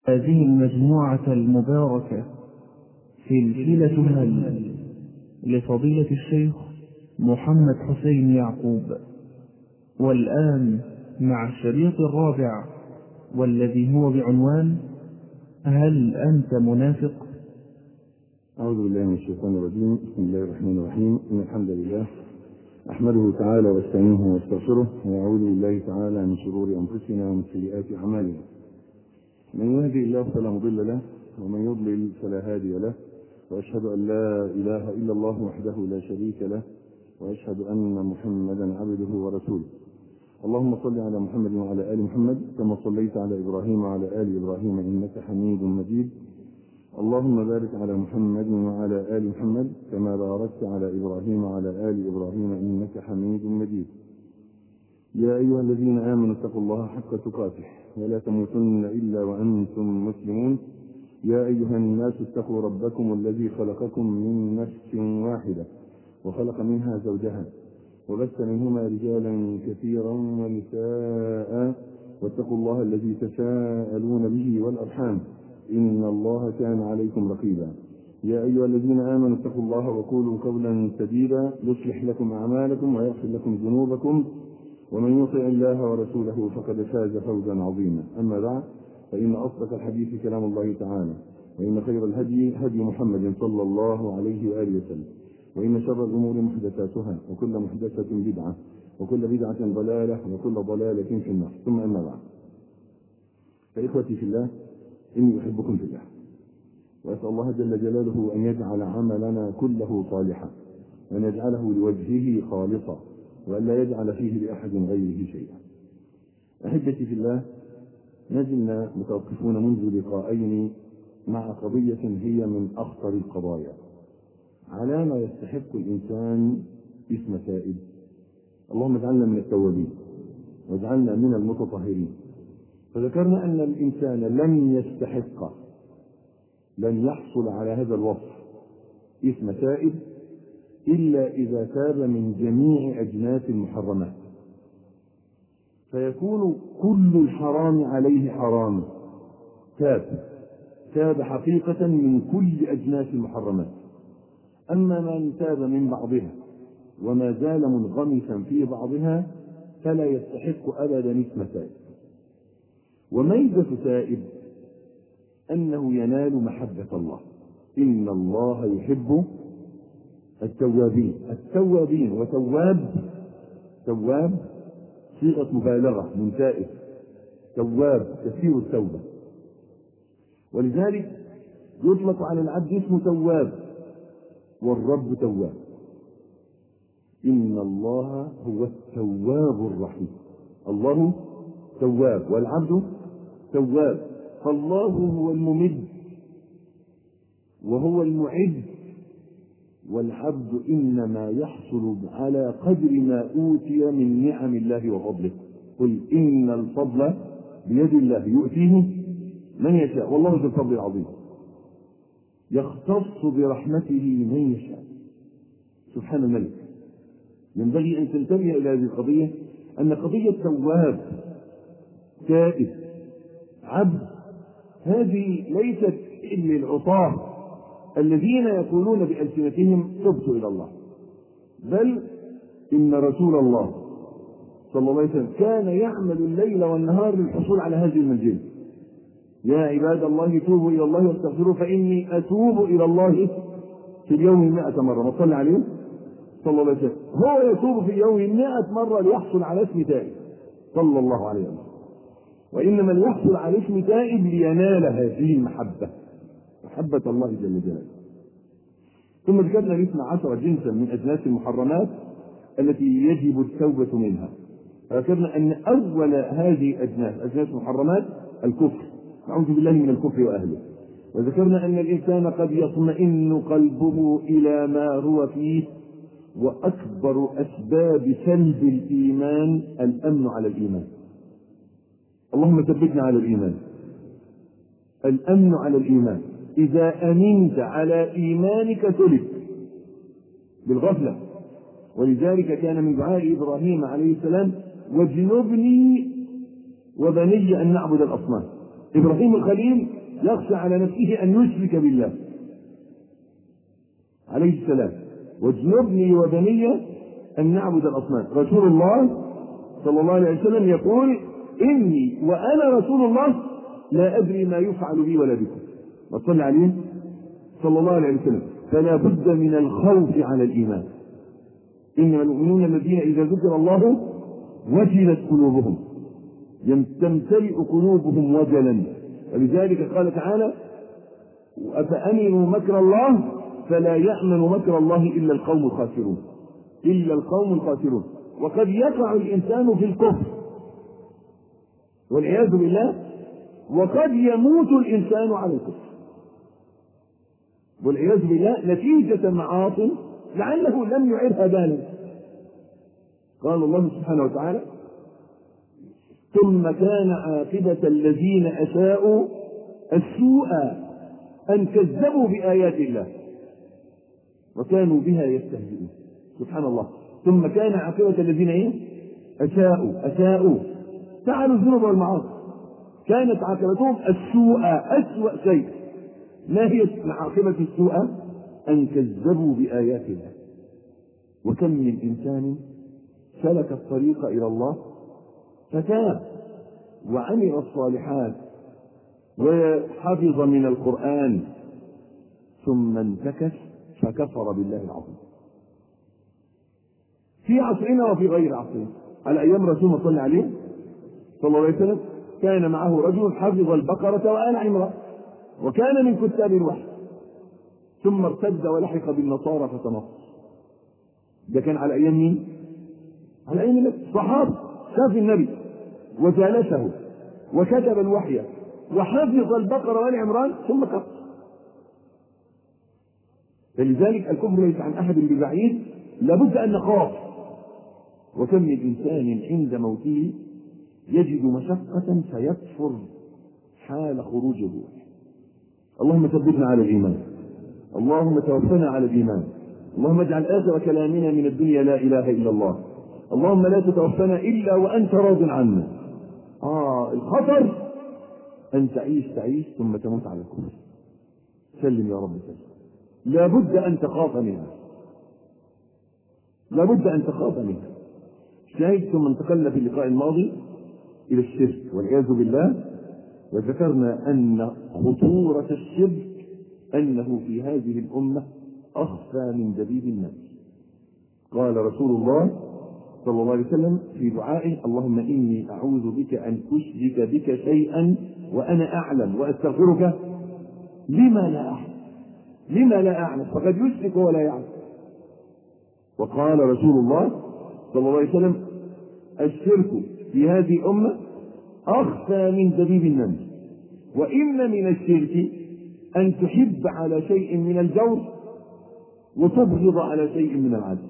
هذه المجموعة المباركة سلسلة هل لفضيلة الشيخ محمد حسين يعقوب والآن مع الشريط الرابع والذي هو بعنوان هل أنت منافق أعوذ بالله من الشيطان الرجيم بسم الله الرحمن الرحيم إن الحمد لله أحمده تعالى واستعينه واستغفره وأعوذ بالله تعالى من شرور أنفسنا ومن سيئات أعمالنا من يهدي الله فلا مضل له ومن يضلل فلا هادي له وأشهد أن لا إله إلا الله وحده لا شريك له وأشهد أن محمدا عبده ورسوله اللهم صل على محمد وعلى آل محمد كما صليت على إبراهيم وعلى آل إبراهيم إنك حميد مجيد اللهم بارك على محمد وعلى آل محمد كما باركت على إبراهيم وعلى آل إبراهيم إنك حميد مجيد يا أيها الذين آمنوا اتقوا الله حق تقاته ولا تموتن إلا وأنتم مسلمون يا أيها الناس اتقوا ربكم الذي خلقكم من نفس واحدة وخلق منها زوجها وبث منهما رجالا كثيرا ونساء واتقوا الله الذي تساءلون به والأرحام إن الله كان عليكم رقيبا يا أيها الذين آمنوا اتقوا الله وقولوا قولا سديدا يصلح لكم أعمالكم ويغفر لكم ذنوبكم ومن يطع الله ورسوله فقد فاز فوزا عظيما أما بعد فإن أصدق الحديث كلام الله تعالى وإن خير الهدي هدي محمد صلى الله عليه وآله وسلم وإن شر الأمور محدثاتها وكل محدثة بدعة وكل بدعة ضلالة وكل ضلالة في النار ثم أما بعد فإخوتي في الله إني أحبكم في الله وأسأل الله جل جلاله أن يجعل عملنا كله صالحا وأن يجعله لوجهه خالصا وأن لا يجعل فيه لأحد غيره شيئا أحبتي في الله نزلنا متوقفون منذ لقاءين مع قضية هي من أخطر القضايا على ما يستحق الإنسان اسم تائب اللهم اجعلنا من التوابين واجعلنا من المتطهرين فذكرنا أن الإنسان لن يستحق لن يحصل على هذا الوصف اسم تائب إلا إذا تاب من جميع أجناس المحرمات فيكون كل الحرام عليه حرام تاب تاب حقيقة من كل أجناس المحرمات أما من تاب من بعضها وما زال منغمسا في بعضها فلا يستحق أبدا اسم تائب وميزة تائب أنه ينال محبة الله إن الله يحب التوابين التوابين وتواب تواب صيغة مبالغة من تائب تواب كثير التوبة ولذلك يطلق على العبد اسم تواب والرب تواب إن الله هو التواب الرحيم الله تواب والعبد تواب فالله هو الممد وهو المعد والعبد إنما يحصل على قدر ما أوتي من نعم الله وفضله قل إن الفضل بيد الله يؤتيه من يشاء والله ذو الفضل العظيم يختص برحمته من يشاء سبحان الملك ينبغي أن تنتبه إلى هذه القضية أن قضية تواب تائب عبد هذه ليست للعصاة الذين يقولون بألسنتهم تبت إلى الله بل إن رسول الله صلى الله عليه وسلم كان يعمل الليل والنهار للحصول على هذه المنزلة يا عباد الله توبوا إلى الله واستغفروه فإني أتوب إلى الله في اليوم مئة مرة ما صلى عليه صلى الله عليه وسلم هو يتوب في اليوم مئة مرة ليحصل على اسم تائب صلى الله عليه وسلم وإنما ليحصل على اسم تائب لينال هذه المحبة محبة الله جل جلاله ثم ذكرنا الاثنى عشر جنسا من أجناس المحرمات التي يجب التوبة منها ذكرنا أن أول هذه الأجناس أجناس المحرمات الكفر نعوذ بالله من الكفر وأهله وذكرنا أن الإنسان قد يطمئن قلبه إلى ما هو فيه وأكبر أسباب سلب الإيمان الأمن على الإيمان اللهم ثبتنا على الإيمان الأمن على الإيمان إذا أمنت على إيمانك تلف بالغفلة ولذلك كان من دعاء إبراهيم عليه السلام واجنبني وبني أن نعبد الأصنام إبراهيم الخليل يخشى على نفسه أن يشرك بالله عليه السلام واجنبني وبني أن نعبد الأصنام رسول الله صلى الله عليه وسلم يقول إني وأنا رسول الله لا أدري ما يفعل بي ولا بكم وصل عليه صلى الله عليه وسلم فلا بد من الخوف على الإيمان إنما المؤمنون الذين إذا ذكر الله وجلت قلوبهم تمتلئ قلوبهم وجلا ولذلك قال تعالى أفأمنوا مكر الله فلا يأمن مكر الله إلا القوم الخاسرون إلا القوم الخاسرون وقد يقع الإنسان في الكفر والعياذ بالله وقد يموت الإنسان على الكفر والعياذ بالله نتيجة معاصٍ لعله لم يعرها بالا قال الله سبحانه وتعالى ثم كان عاقبة الذين أساءوا السوء أن كذبوا بآيات الله وكانوا بها يستهزئون سبحان الله ثم كان عاقبة الذين إيه؟ أساءوا أساءوا فعلوا الذنوب والمعاصي كانت عاقبتهم السوء أسوأ شيء ما هي عاقبة السوء؟ أن كذبوا بآيات الله وكم من إنسان سلك الطريق إلى الله فتاب وعمل الصالحات وحفظ من القرآن ثم انتكس فكفر بالله العظيم في عصرنا وفي غير عصرنا على أيام رسول الله صلى عليه صلى الله عليه وسلم كان معه رجل حفظ البقرة وآل عمران وكان من كتاب الوحي ثم ارتد ولحق بالنصارى فتنصر ده كان على ايام مين؟ على ايام النبي صحابه شاف النبي وجالسه وكتب الوحي وحفظ البقره وال عمران ثم كفر فلذلك الكفر ليس عن احد ببعيد لابد ان نخاف وكم من انسان عند موته يجد مشقة فيكفر حال خروج الروح اللهم ثبتنا على الايمان اللهم توفنا على الايمان اللهم اجعل اخر كلامنا من الدنيا لا اله الا الله اللهم لا تتوفنا الا وانت راض عنا اه الخطر ان تعيش تعيش ثم تموت على الكفر سلم يا رب سلم لابد ان تخاف منها لابد ان تخاف منها شاهد ثم انتقلنا في اللقاء الماضي الى الشرك والعياذ بالله وذكرنا ان خطوره الشرك أنه في هذه الأمة أخفى من دبيب النمل قال رسول الله صلى الله عليه وسلم في دعائه اللهم إني أعوذ بك أن أشرك بك شيئا وأنا أعلم وأستغفرك لما لا أعلم لما لا أعلم فقد يشرك ولا يعلم وقال رسول الله صلى الله عليه وسلم الشرك في هذه الأمة أخفى من دبيب النمل وإن من الشرك أن تحب على شيء من الجور وتبغض على شيء من العدل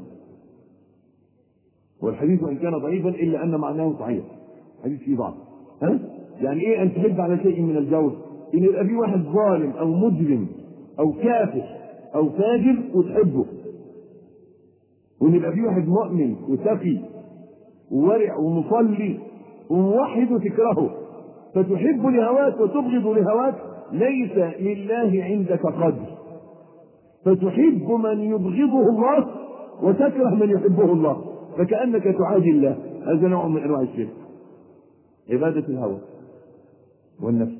والحديث وإن كان ضعيفا إلا أن معناه صحيح حديث فيه ضعف ها؟ يعني إيه أن تحب على شيء من الجور إن يبقى في واحد ظالم أو مجرم أو كافر أو فاجر وتحبه وإن يبقى في واحد مؤمن وتقي وورع ومصلي وموحد وتكرهه فتحب لهواك وتبغض لهواك ليس لله عندك قدر فتحب من يبغضه الله وتكره من يحبه الله فكأنك تعادي الله هذا نوع من أنواع الشرك عبادة الهوى والنفس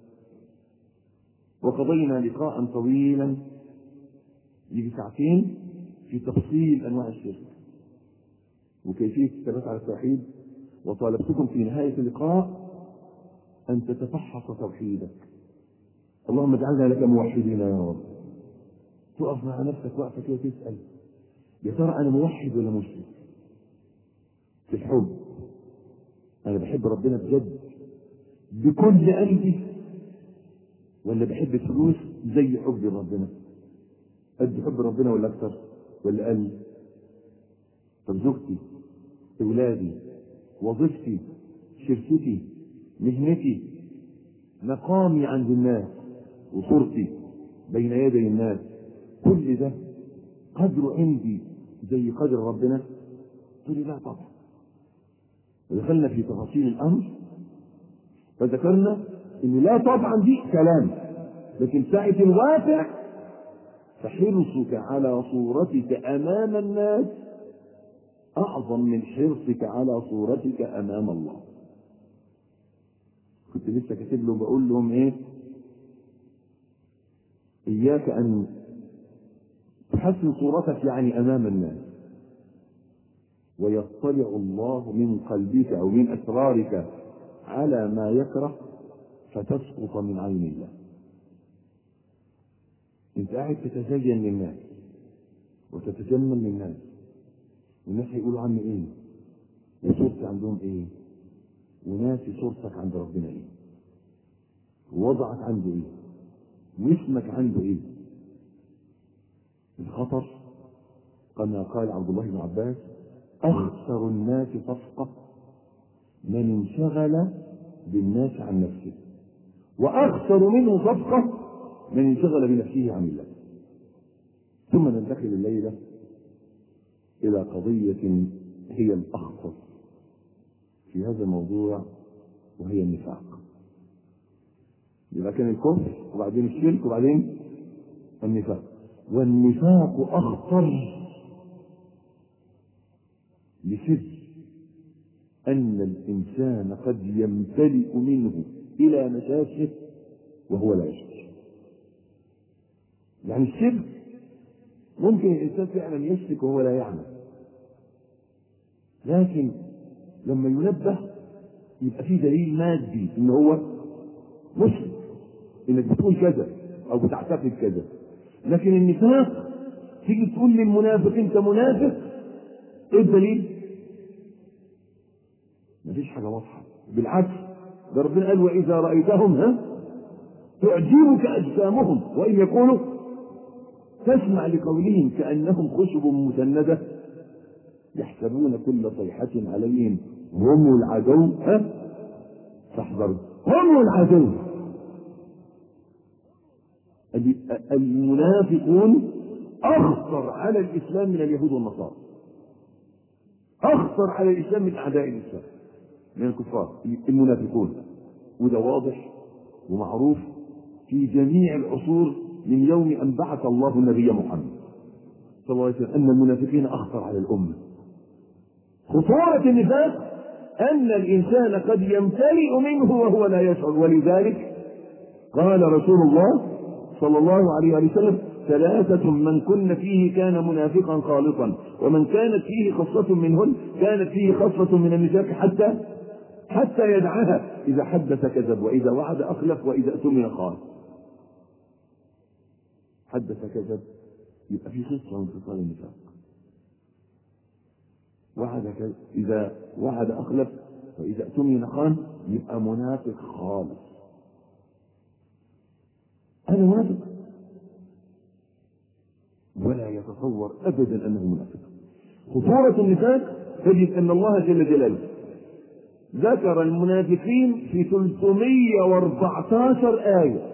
وقضينا لقاء طويلا يجي ساعتين في تفصيل أنواع الشرك وكيفية الثبات على التوحيد وطالبتكم في نهاية اللقاء أن تتفحص توحيدك اللهم اجعلنا لك موحدين يا رب تقف مع نفسك وقفة كده تسأل يا ترى أنا موحد ولا مشرك في الحب أنا بحب ربنا بجد بكل قلبي ولا بحب الفلوس زي حبي لربنا قد حب ربنا ولا أكثر ولا أقل طب زوجتي أولادي وظيفتي شركتي مهنتي مقامي عند الناس وصورتي بين يدي الناس كل ده قدره عندي زي قدر ربنا قلت لي لا طبعا ودخلنا في تفاصيل الامر فذكرنا ان لا طبعا دي كلام لكن ساعة الواقع فحرصك على صورتك امام الناس اعظم من حرصك على صورتك امام الله كنت لسه كاتب له بقول لهم ايه اياك ان تحسن صورتك يعني امام الناس ويطلع الله من قلبك او من اسرارك على ما يكره فتسقط من عين الله انت قاعد تتزين للناس وتتجمل للناس والناس هيقولوا عني ايه وصورتي عندهم ايه وناسي صورتك عند ربنا ايه ووضعك عنده ايه واسمك عنده ايه الخطر كما قال عبد الله بن عباس اخسر الناس صفقه من انشغل بالناس عن نفسه واخسر منه صفقه من انشغل بنفسه عن الله ثم ننتقل الليله الى قضيه هي الاخطر في هذا الموضوع وهي النفاق يبقى كان الكفر وبعدين الشرك وبعدين النفاق والنفاق اخطر لسر ان الانسان قد يمتلئ منه الى مشاشه وهو لا يشعر يعني الشرك ممكن الانسان فعلا يشرك وهو لا يعلم لكن لما ينبه يبقى في دليل مادي ان هو مشرك انك بتقول كذا او بتعتقد كذا لكن النفاق تيجي تقول للمنافق انت منافق ايه الدليل؟ مفيش حاجه واضحه بالعكس ده ربنا قال واذا رايتهم ها تعجبك اجسامهم وان يكونوا تسمع لقولهم كانهم خشب مسنده يحسبون كل صيحة عليهم هم العدو ها فاحذروا هم العدو المنافقون أخطر على الإسلام من اليهود والنصارى أخطر على الإسلام من أعداء الإسلام من الكفار المنافقون وده واضح ومعروف في جميع العصور من يوم أن بعث الله النبي محمد صلى الله عليه وسلم أن المنافقين أخطر على الأمة خطورة النفاق أن الإنسان قد يمتلئ منه وهو لا يشعر ولذلك قال رسول الله صلى الله عليه وسلم ثلاثة من كن فيه كان منافقا خالصا ومن كانت فيه خصلة منهن كانت فيه خصلة من النفاق حتى حتى يدعها إذا حدث كذب وإذا وعد أخلف وإذا اؤتمن خان حدث كذب يبقى في خصلة من خصال النفاق وعد كذب إذا وعد أخلف وإذا اؤتمن خان يبقى منافق خالص هذا منافق ولا يتصور ابدا انه منافق خطورة النفاق تجد ان الله جل جلاله ذكر المنافقين في 314 آية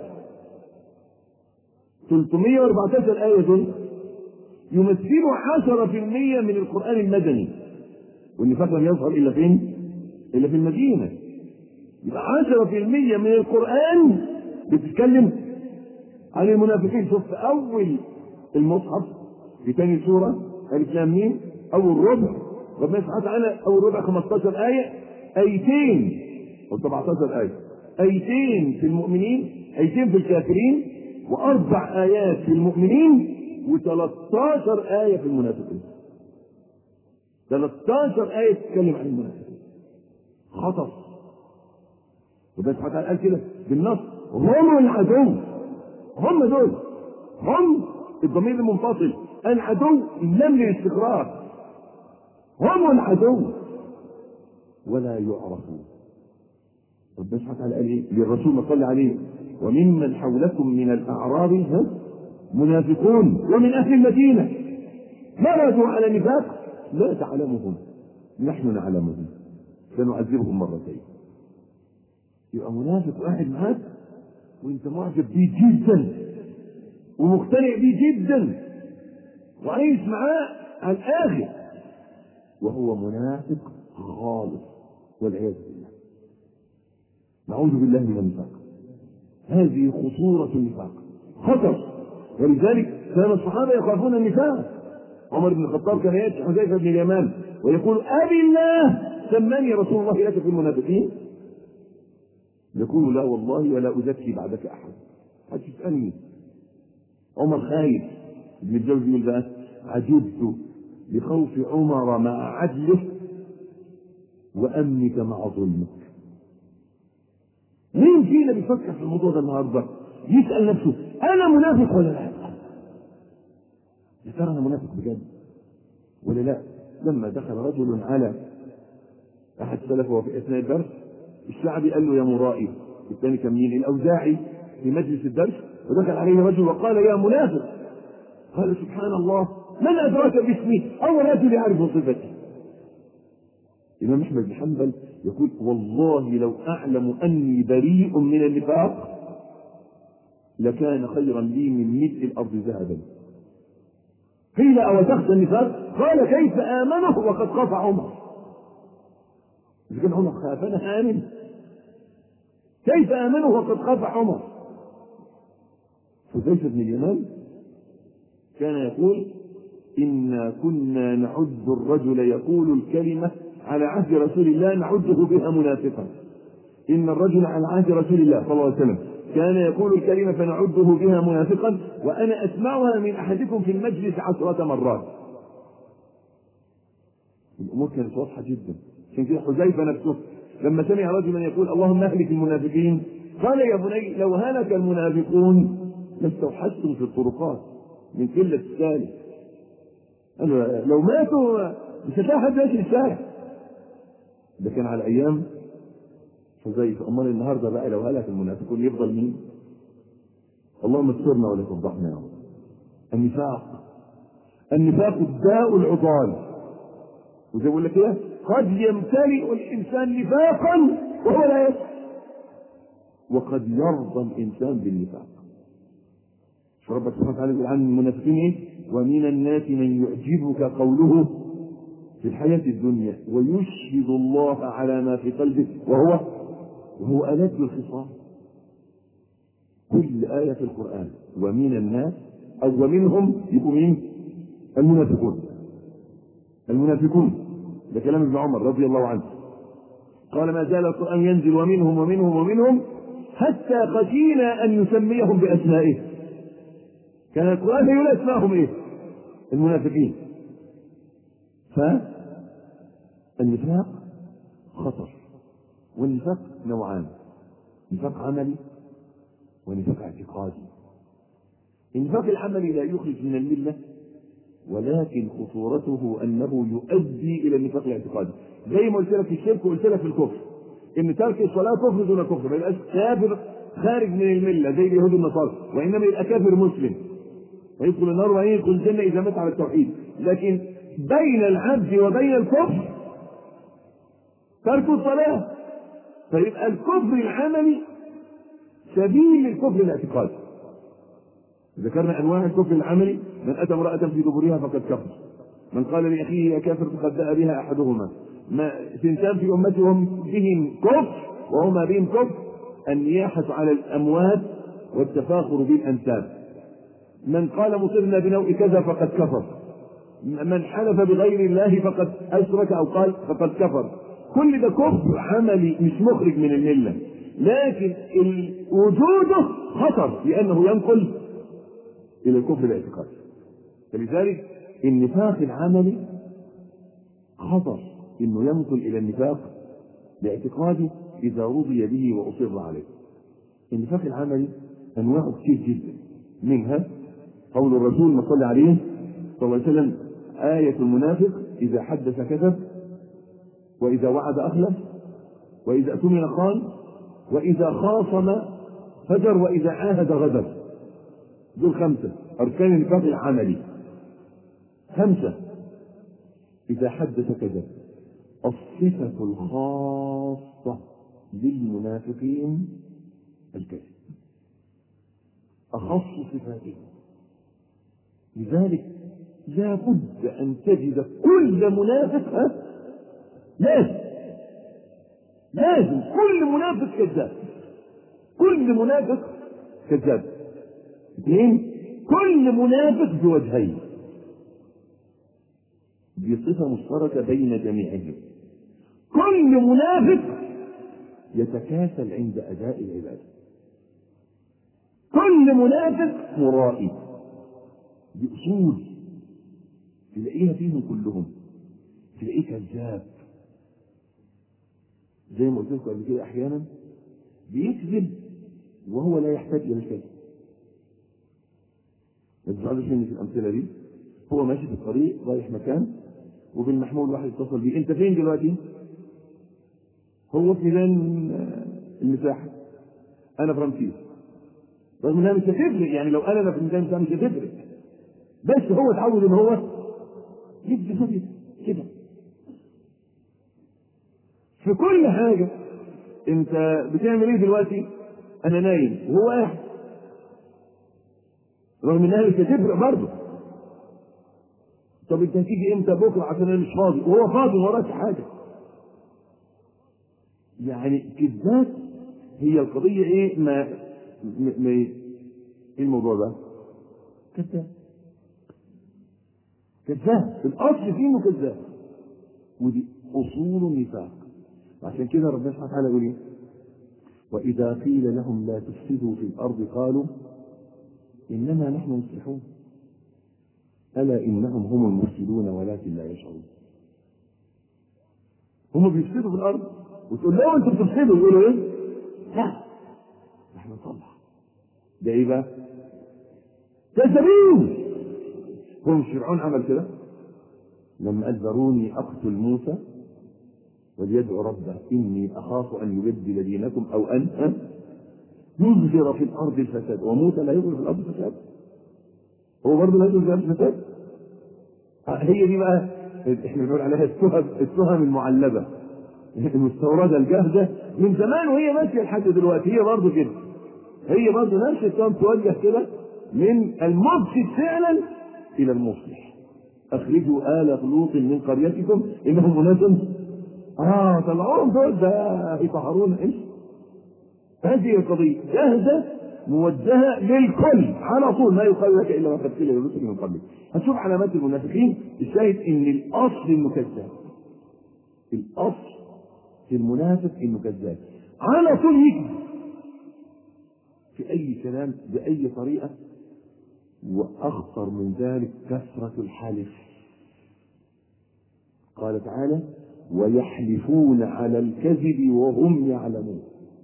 314 آية دول يمثلوا 10% من القرآن المدني والنفاق لم يظهر إلا فين؟ إلا في المدينة يبقى 10% من القرآن بتتكلم عن المنافقين شوف في اول المصحف في ثاني سوره الف لام ميم اول ربع ربنا سبحانه وتعالى اول ربع 15 ايه ايتين او 17 ايه ايتين في المؤمنين ايتين في الكافرين واربع ايات في المؤمنين و13 ايه في المنافقين 13 ايه تتكلم عن المنافقين خطر ربنا سبحانه وتعالى قال كده بالنص هم العدو هم دول هم الضمير المنفصل العدو لم للاستقرار هم العدو ولا يعرفون ربنا سبحانه وتعالى قال ايه للرسول ما صلى عليه وممن حولكم من الاعراب ها منافقون ومن اهل المدينه مرضوا على نفاق لا تعلمهم نحن نعلمهم سنعذبهم مرتين يبقى منافق قاعد معاك وانت معجب بيه جدا ومقتنع بيه جدا وعايش معاه على الاخر وهو منافق خالص والعياذ بالله نعوذ بالله من النفاق هذه خطورة النفاق خطر ولذلك كان الصحابة يخافون النفاق عمر بن الخطاب كان يأتي حذيفة بن اليمان ويقول أبي الله سماني رسول الله لك في المنافقين يقول لا والله ولا أزكي بعدك أحد حد يسألني عمر خايف ابن الجوزي يقول بقى عجبت لخوف عمر مع عدله وأمنك مع ظلمك مين فينا بيفكر في الموضوع ده النهارده؟ يسأل نفسه أنا منافق ولا لا؟ يا ترى أنا منافق بجد ولا لا؟ لما دخل رجل على أحد السلف وهو في أثناء الدرس الشعبي قال له يا مرائي الثاني كان مين؟ الأوزاعي في مجلس الدرس ودخل عليه رجل وقال يا منافق قال سبحان الله من أدراك باسمي؟ أول رجل يعرف صفتي الإمام أحمد بن حنبل يقول والله لو أعلم أني بريء من النفاق لكان خيرا لي من ملء الأرض ذهبا قيل أو تخشى النفاق قال كيف آمنه وقد خاف عمر إذا كان عمر خاف أنا آمن كيف آمنه وقد خاف عمر حذيفة بن اليمان كان يقول إنا كنا نعد الرجل يقول الكلمة على عهد رسول الله نعده بها منافقا إن الرجل على عهد رسول الله صلى الله عليه وسلم كان يقول الكلمة فنعده بها منافقا وأنا أسمعها من أحدكم في المجلس عشرة مرات الأمور كانت واضحة جدا عشان كده حذيفة نفسه لما سمع رجلا يقول اللهم اهلك المنافقين قال يا بني لو هلك المنافقون لاستوحشتم في الطرقات من قلة السالك لو ماتوا مش هتلاقي حد ماشي في الشارع ده كان على ايام حذيفه امال النهارده بقى لو هلك المنافقون يفضل مين؟ اللهم استرنا ولا تفضحنا يا رب النفاق النفاق الداء العضال وزي بقول لك ايه قد يمتلئ الانسان نفاقا وهو لا يشعر وقد يرضى الانسان بالنفاق شو ربك سبحانه وتعالى يقول عن المنافقين ايه؟ ومن الناس من يعجبك قوله في الحياة الدنيا ويشهد الله على ما في قلبه وهو وهو ألد الخصام كل آية في القرآن ومن الناس أو ومنهم يبقوا مين؟ المنافقون المنافقون ده كلام ابن عمر رضي الله عنه قال ما زال القرآن ينزل ومنهم ومنهم ومنهم حتى خشينا أن يسميهم بأسمائهم كان القرآن يقول أسمائهم إيه؟ المنافقين فالنفاق خطر والنفاق نوعان نفاق عملي ونفاق اعتقادي النفاق العملي لا يخرج من الملة ولكن خطورته أنه يؤدي إلى النفاق الاعتقادي زي ما قلت لك في الشرك وقلت لك في الكفر إن ترك الصلاة كفر دون كفر ما يبقاش كافر خارج من الملة زي اليهود والنصارى وإنما يبقى كافر مسلم ويدخل النار ويدخل الجنة إذا مات على التوحيد لكن بين العبد وبين الكفر ترك الصلاة فيبقى الكفر العملي سبيل الكفر الاعتقادي ذكرنا انواع الكفر العملي من اتى امراه في دبرها فقد كفر من قال لاخيه يا كافر فقد باء بها احدهما ما سنتان في امتي وهم بهم كفر وهما بهم كفر النياحه على الاموات والتفاخر بالانساب من قال مصرنا بنوء كذا فقد كفر من حلف بغير الله فقد اشرك او قال فقد كفر كل ده كفر عملي مش مخرج من المله لكن وجوده خطر لانه ينقل الى الكفر الاعتقادي فلذلك النفاق العملي خطر انه ينقل الى النفاق الاعتقادي اذا رضي به واصر عليه النفاق العملي انواعه كتير جدا منها قول الرسول ما صلى عليه صلى الله عليه وسلم آية المنافق إذا حدث كذب وإذا وعد أخلف وإذا اؤتمن خان وإذا خاصم فجر وإذا عاهد غدر دول خمسة أركان النفاق العملي خمسة إذا حدث كذب الصفة الخاصة للمنافقين الكذب أخص صفاتهم لذلك لا بد أن تجد كل منافق ها لازم لازم كل منافق كذاب كل منافق كذاب اثنين كل منافق بوجهين دي صفة مشتركة بين جميعهم كل منافق يتكاسل عند أداء العبادة كل منافق مرائي دي أصول تلاقيها فيهم كلهم تلاقيه كذاب زي ما قلت لكم قبل كده أحيانا بيكذب وهو لا يحتاج إلى الكذب ما تزعلوش مني في الأمثلة دي هو ماشي في الطريق رايح مكان وبالمحمول واحد اتصل بيه أنت فين دلوقتي؟ هو في ميدان المساحة أنا في رمسيس رغم انها مش هتفرق يعني لو انا في الميدان بتاع مش هتفرق بس هو اتعود ان هو يدي كده كده في كل حاجه انت بتعمل ايه دلوقتي؟ انا نايم وهو قاعد رغم انها مش هتفرق برضه طب انت هتيجي امتى بكره عشان انا مش فاضي وهو فاضي ما وراش حاجه يعني كذات هي القضيه ايه ما م- م- ايه الموضوع ده؟ كذاب كذاب الاصل فيه انه كذاب ودي اصول النفاق عشان كده ربنا سبحانه وتعالى يقول ايه؟ واذا قيل لهم لا تفسدوا في الارض قالوا انما نحن مصلحون الا انهم هم المفسدون ولكن لا يشعرون هم بيفسدوا في الارض وتقول لهم انتوا بتفسدوا يقولوا ايه؟ لا احنا نصلح ده ايه بقى؟ كذابين هو مش فرعون عمل كده؟ لما قال ذروني اقتل موسى وليدعو ربه اني اخاف ان يبدل دينكم او ان ها؟ يظهر في الارض الفساد وموسى لا يظهر في الارض الفساد هو برضه لا يظهر في الارض الفساد هي دي بقى احنا بنقول عليها التهم التهم المعلبه المستورده الجاهزه من زمان وهي ماشيه لحد دلوقتي هي برضه كده هي برضه نفس التهم توجه كده من المفسد فعلا الى المصلح اخرجوا ال لوط من قريتكم انهم اناس اه طلعوهم دول ده يطهرون ايش هذه القضيه جاهزه موجهه للكل على طول ما يقال لك الا ما قد قيل للرسل من قبلك هتشوف علامات المنافقين الشاهد ان الاصل انه كذاب الاصل في المنافق انه كذاب على طول يكذب في اي كلام باي طريقه واخطر من ذلك كثره الحلف قال تعالى ويحلفون على الكذب وهم يعلمون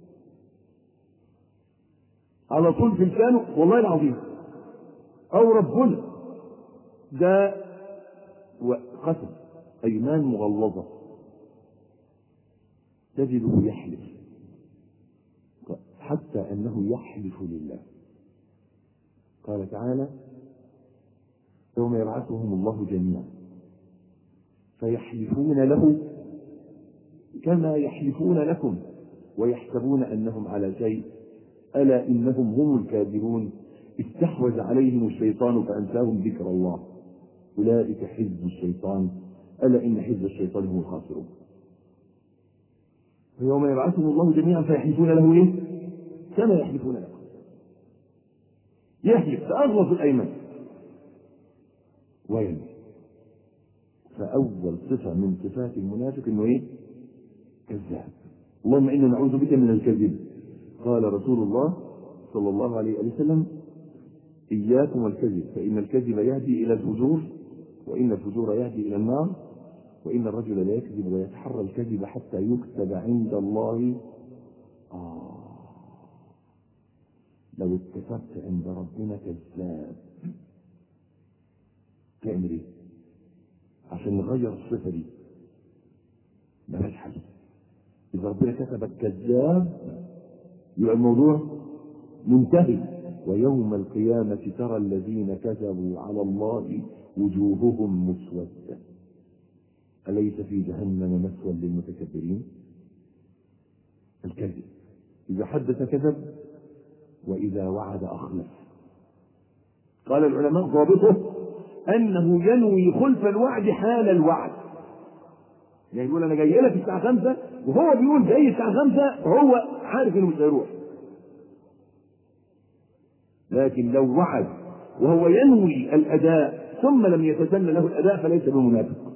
على طول في لسانه والله العظيم او ربنا ده قسم ايمان مغلظه تجده يحلف حتى انه يحلف لله قال تعالى يوم يبعثهم الله جميعا فيحلفون له كما يحلفون لكم ويحسبون انهم على شيء الا انهم هم الكاذبون استحوذ عليهم الشيطان فانساهم ذكر الله اولئك حزب الشيطان الا ان حزب الشيطان هم الخاسرون ويوم يبعثهم الله جميعا فيحلفون له ايه؟ كما يحلفون لكم يحلف فاغلظ الايمان وينمي فاول صفه من صفات المنافق انه ايه؟ كذاب اللهم انا نعوذ بك من الكذب قال رسول الله صلى الله عليه وسلم اياكم والكذب فان الكذب يهدي الى الفجور وان الفجور يهدي الى النار وان الرجل لا يكذب ويتحرى الكذب حتى يكتب عند الله آه لو اتفقت عند ربنا كذاب تعمل ايه؟ عشان نغير الصفه دي ملهاش حل اذا ربنا كتبك كذاب يبقى الموضوع منتهي ويوم القيامة ترى الذين كذبوا على الله وجوههم مسودة أليس في جهنم مثوى للمتكبرين؟ الكذب إذا حدث كذب وإذا وعد أخلف قال العلماء ضابطه أنه ينوي خلف الوعد حال الوعد يعني يقول أنا جاي لك الساعة 5 وهو بيقول جاي الساعة 5 هو عارف إنه مش هيروح لكن لو وعد وهو ينوي الأداء ثم لم يتسنى له الأداء فليس بمنافق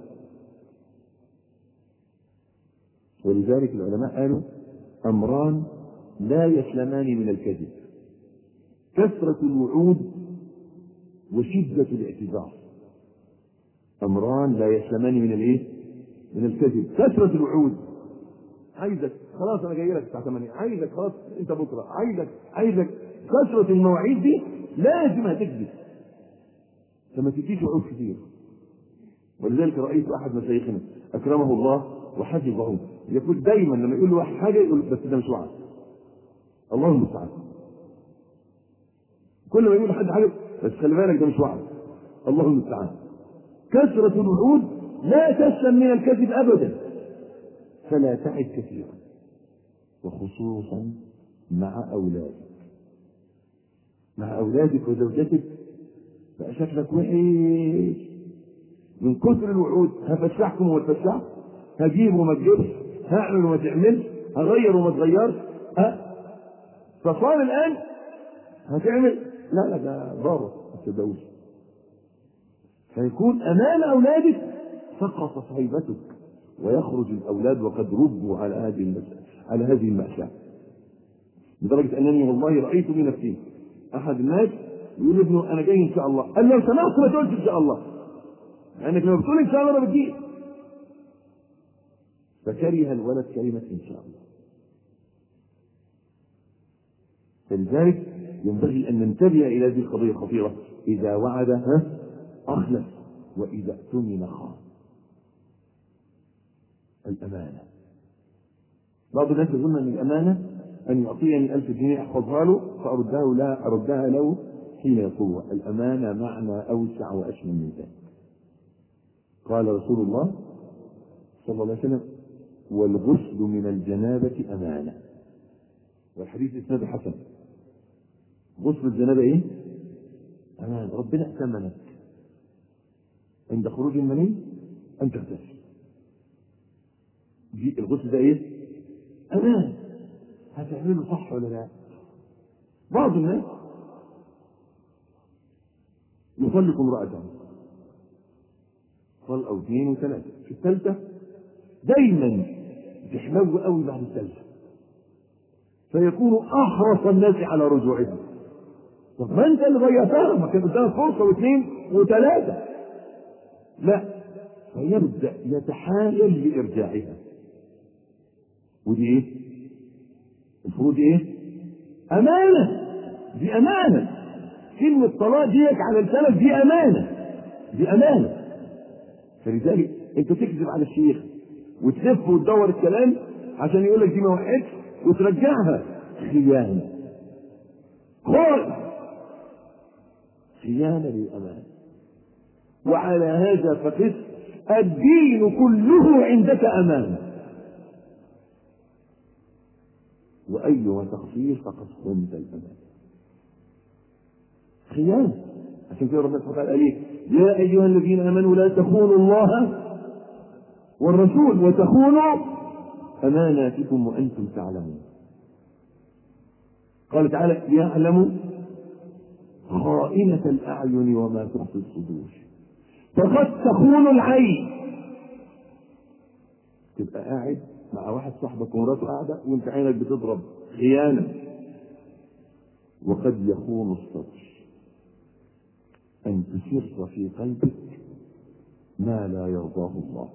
ولذلك العلماء قالوا أمران لا يسلمان من الكذب كثرة الوعود وشدة الاعتذار أمران لا يسلمان من الإيه؟ من الكذب كثرة الوعود عايزك خلاص أنا جاي لك الساعة 8 عايزك خلاص أنت بكرة عايزك عايزك كثرة المواعيد دي لازم هتكذب فما تديش وعود كتير ولذلك رأيت أحد مشايخنا أكرمه الله وحفظه يقول دايما لما يقول له واحد حاجة يقول بس ده مش وعد الله المستعان كل ما يقول لحد حاجة بس خلي بالك ده مش وعد الله المستعان كثرة الوعود لا تسلم من الكذب أبدا فلا تعد كثيرا وخصوصا مع أولادك مع أولادك وزوجتك بقى شكلك وحش من كثر الوعود هفسحكم وما تفسحش هجيب وما تجيبش هعمل وما تعملش هغير وما تغيرش ها فصار الآن هتعمل لا لا ده ضابط ما تصدقوش فيكون أمام أولادك سقط صهيبتك ويخرج الأولاد وقد ربوا على هذه المسألة على هذه المأساة لدرجة أنني والله رأيت بنفسي أحد الناس يقول لابنه أنا جاي إن شاء الله قال لو سمحت ما تقولش إن شاء الله لأنك لما بتقول إن شاء الله أنا بتجيب فكره الولد كلمة إن شاء الله فلذلك ينبغي أن ننتبه إلى هذه القضية الخطيرة إذا وعد ها أخلف وإذا اؤتمن خان الأمانة بعض الناس يظن أن الأمانة أن يعطيني ألف جنيه أحفظها له فأردها لا أردها له حين يطلبها الأمانة معنى أوسع وأشمل من ذلك قال رسول الله صلى الله عليه وسلم والغسل من الجنابة أمانة والحديث إسناد حسن غسل الجنابة إيه؟ أمانة ربنا ائتمنك عند خروج المني أن تغتسل دي الغسل ده إيه؟ أمان هتعمله صح ولا لا؟ بعض الناس يطلق امرأته طلقة أو اثنين وثلاثة في الثالثة دايما تحلو قوي بعد الثالثة فيكون أحرص الناس على رجوعهم طب ما أنت اللي ضيعتها ما كان قدامك فرصة واثنين وثلاثة لا فيبدأ يتحايل لإرجاعها ودي إيه؟ المفروض إيه؟ أمانة دي أمانة كلمة طلاق ديك على لسانك دي أمانة دي أمانة فلذلك أنت تكذب على الشيخ وتلف وتدور الكلام عشان يقول لك دي ما وقعتش وترجعها خيانة خالص خيانة للأمانة وعلى هذا فقس الدين كله عندك أمانة وأيما تخفيف فقد خنت الأمانة خيانة عشان كده ربنا سبحانه وتعالى قال ايه؟ يا أيها الذين آمنوا لا تخونوا الله والرسول وتخونوا أماناتكم وأنتم تعلمون قال تعالى يعلم خائنة الأعين وما تخفي الصدور فقد تخون العين تبقى قاعد مع واحد صاحبك ومراته قاعدة وانت عينك بتضرب خيانة وقد يخون الصدر أن تسر في قلبك ما لا يرضاه الله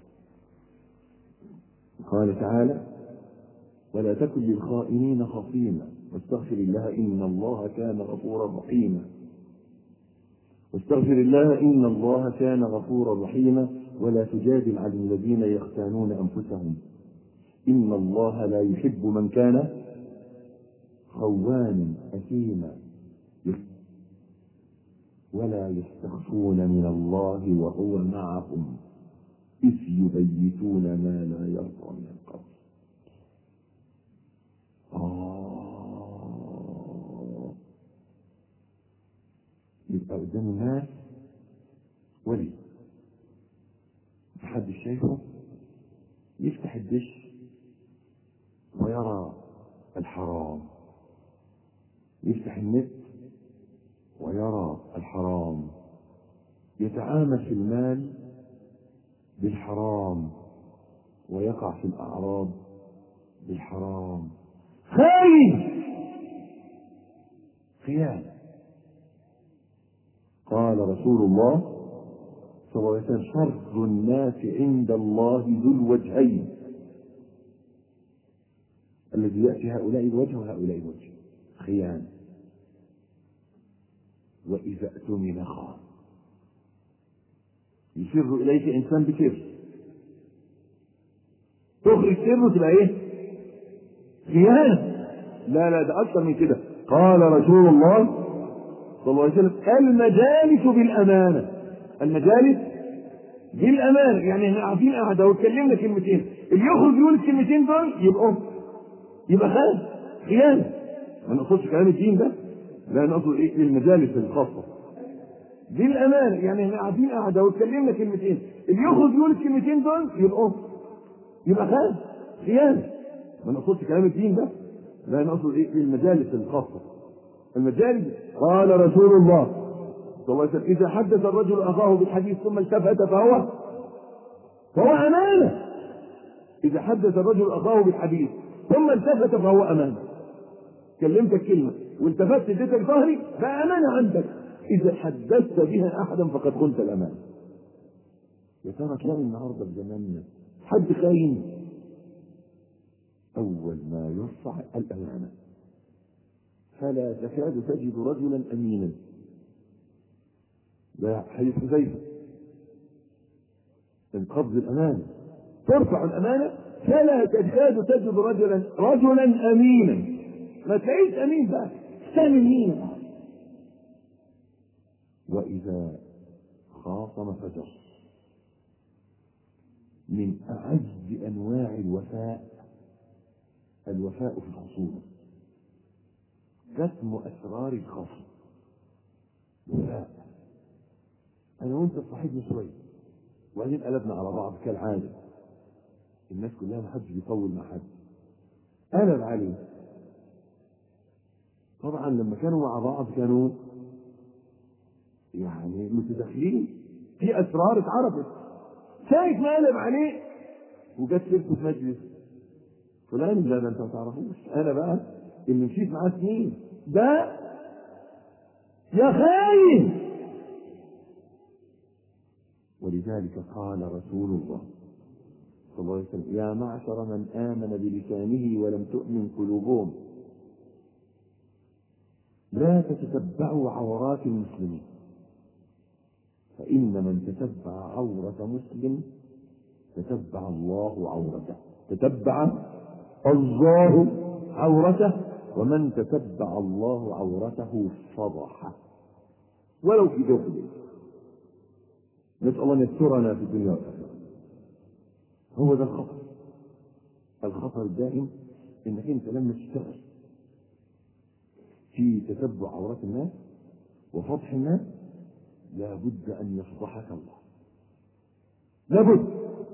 قال تعالى ولا تكن للخائنين خصيما واستغفر الله إن الله كان غفورا رحيما واستغفر الله إن الله كان غفورا رحيما ولا تجادل عن الذين يختانون أنفسهم إن الله لا يحب من كان خوانا أثيما ولا يستخفون من الله وهو معهم إذ يبيتون ما لا يرضى من القول آه يبقى قدام الناس ولي محدش شايفه يفتح الدش ويرى الحرام يفتح النت يتعامل في المال بالحرام ويقع في الأعراض بالحرام خاين خيانة قال رسول الله صلى الله عليه وسلم شر الناس عند الله ذو الوجهين الذي يأتي هؤلاء الوجه وهؤلاء الوجه خيانة وإذا اؤتمن خان يسر إليك إنسان بسر تخرج سره تبقى إيه؟ خيانة لا لا ده أكثر من كده قال رسول الله صلى الله عليه وسلم المجالس بالأمانة المجالس بالأمانة يعني احنا قاعدين قاعدة واتكلمنا كلمتين اللي يخرج يقول الكلمتين دول يبقوا يبقى خان خيانة ما نقصدش كلام الدين ده لا نقصد ايه المجالس الخاصة بالأمانة يعني احنا قاعدين قاعدة واتكلمنا كلمتين اللي يخرج يقول الكلمتين دول يبقوا يبقى خان خيانة ما نقصدش كلام الدين ده لا نقصد ايه المجالس الخاصة المجالس قال رسول الله صلى الله عليه وسلم إذا حدث الرجل أخاه بالحديث ثم التفت فهو فهو أمانة إذا حدث الرجل أخاه بالحديث ثم التفت فهو أمانة كلمتك كلمة والتفت اديتك ظهري فأمانة عندك إذا حدثت بها أحدا فقد خنت الأمانة يا ترى تلاقي النهارده في زماننا حد خاين أول ما يرفع الأمانة فلا تكاد تجد رجلا أمينا ده حديث حذيفة من قبض الأمانة ترفع الأمانة فلا تكاد تجد رجلا رجلا أمينا ما تلاقيش أمين بقى استعمل مين وإذا خاصم فجر من أعز أنواع الوفاء الوفاء في الخصومة كتم أسرار الخصم وفاء أنا وأنت صاحبنا شوية وبعدين قلبنا على بعض كالعادة الناس كلها ما حدش بيطول مع حد قلب عليه طبعا لما كانوا مع بعض كانوا يعني متداخلين في اسرار اتعرفت شايف ما قلب عليه وجت سيرته في مجلس فلان لا ده انت ما تعرفوش انا بقى اللي مشيت معاه سنين ده يا خاين ولذلك قال رسول الله صلى الله عليه وسلم يا معشر من آمن بلسانه ولم تؤمن قلوبهم لا تتتبعوا عورات المسلمين فإن من تتبع عورة مسلم تتبع الله عورته تتبع الله عورته ومن تتبع الله عورته فضحه ولو في جوف الليل نسأل الله أن يسترنا في الدنيا والآخرة هو ده الخطر الخطر الدائم انك انت لما تشتغل في تتبع عورات الناس وفضح الناس لابد ان يفضحك الله لابد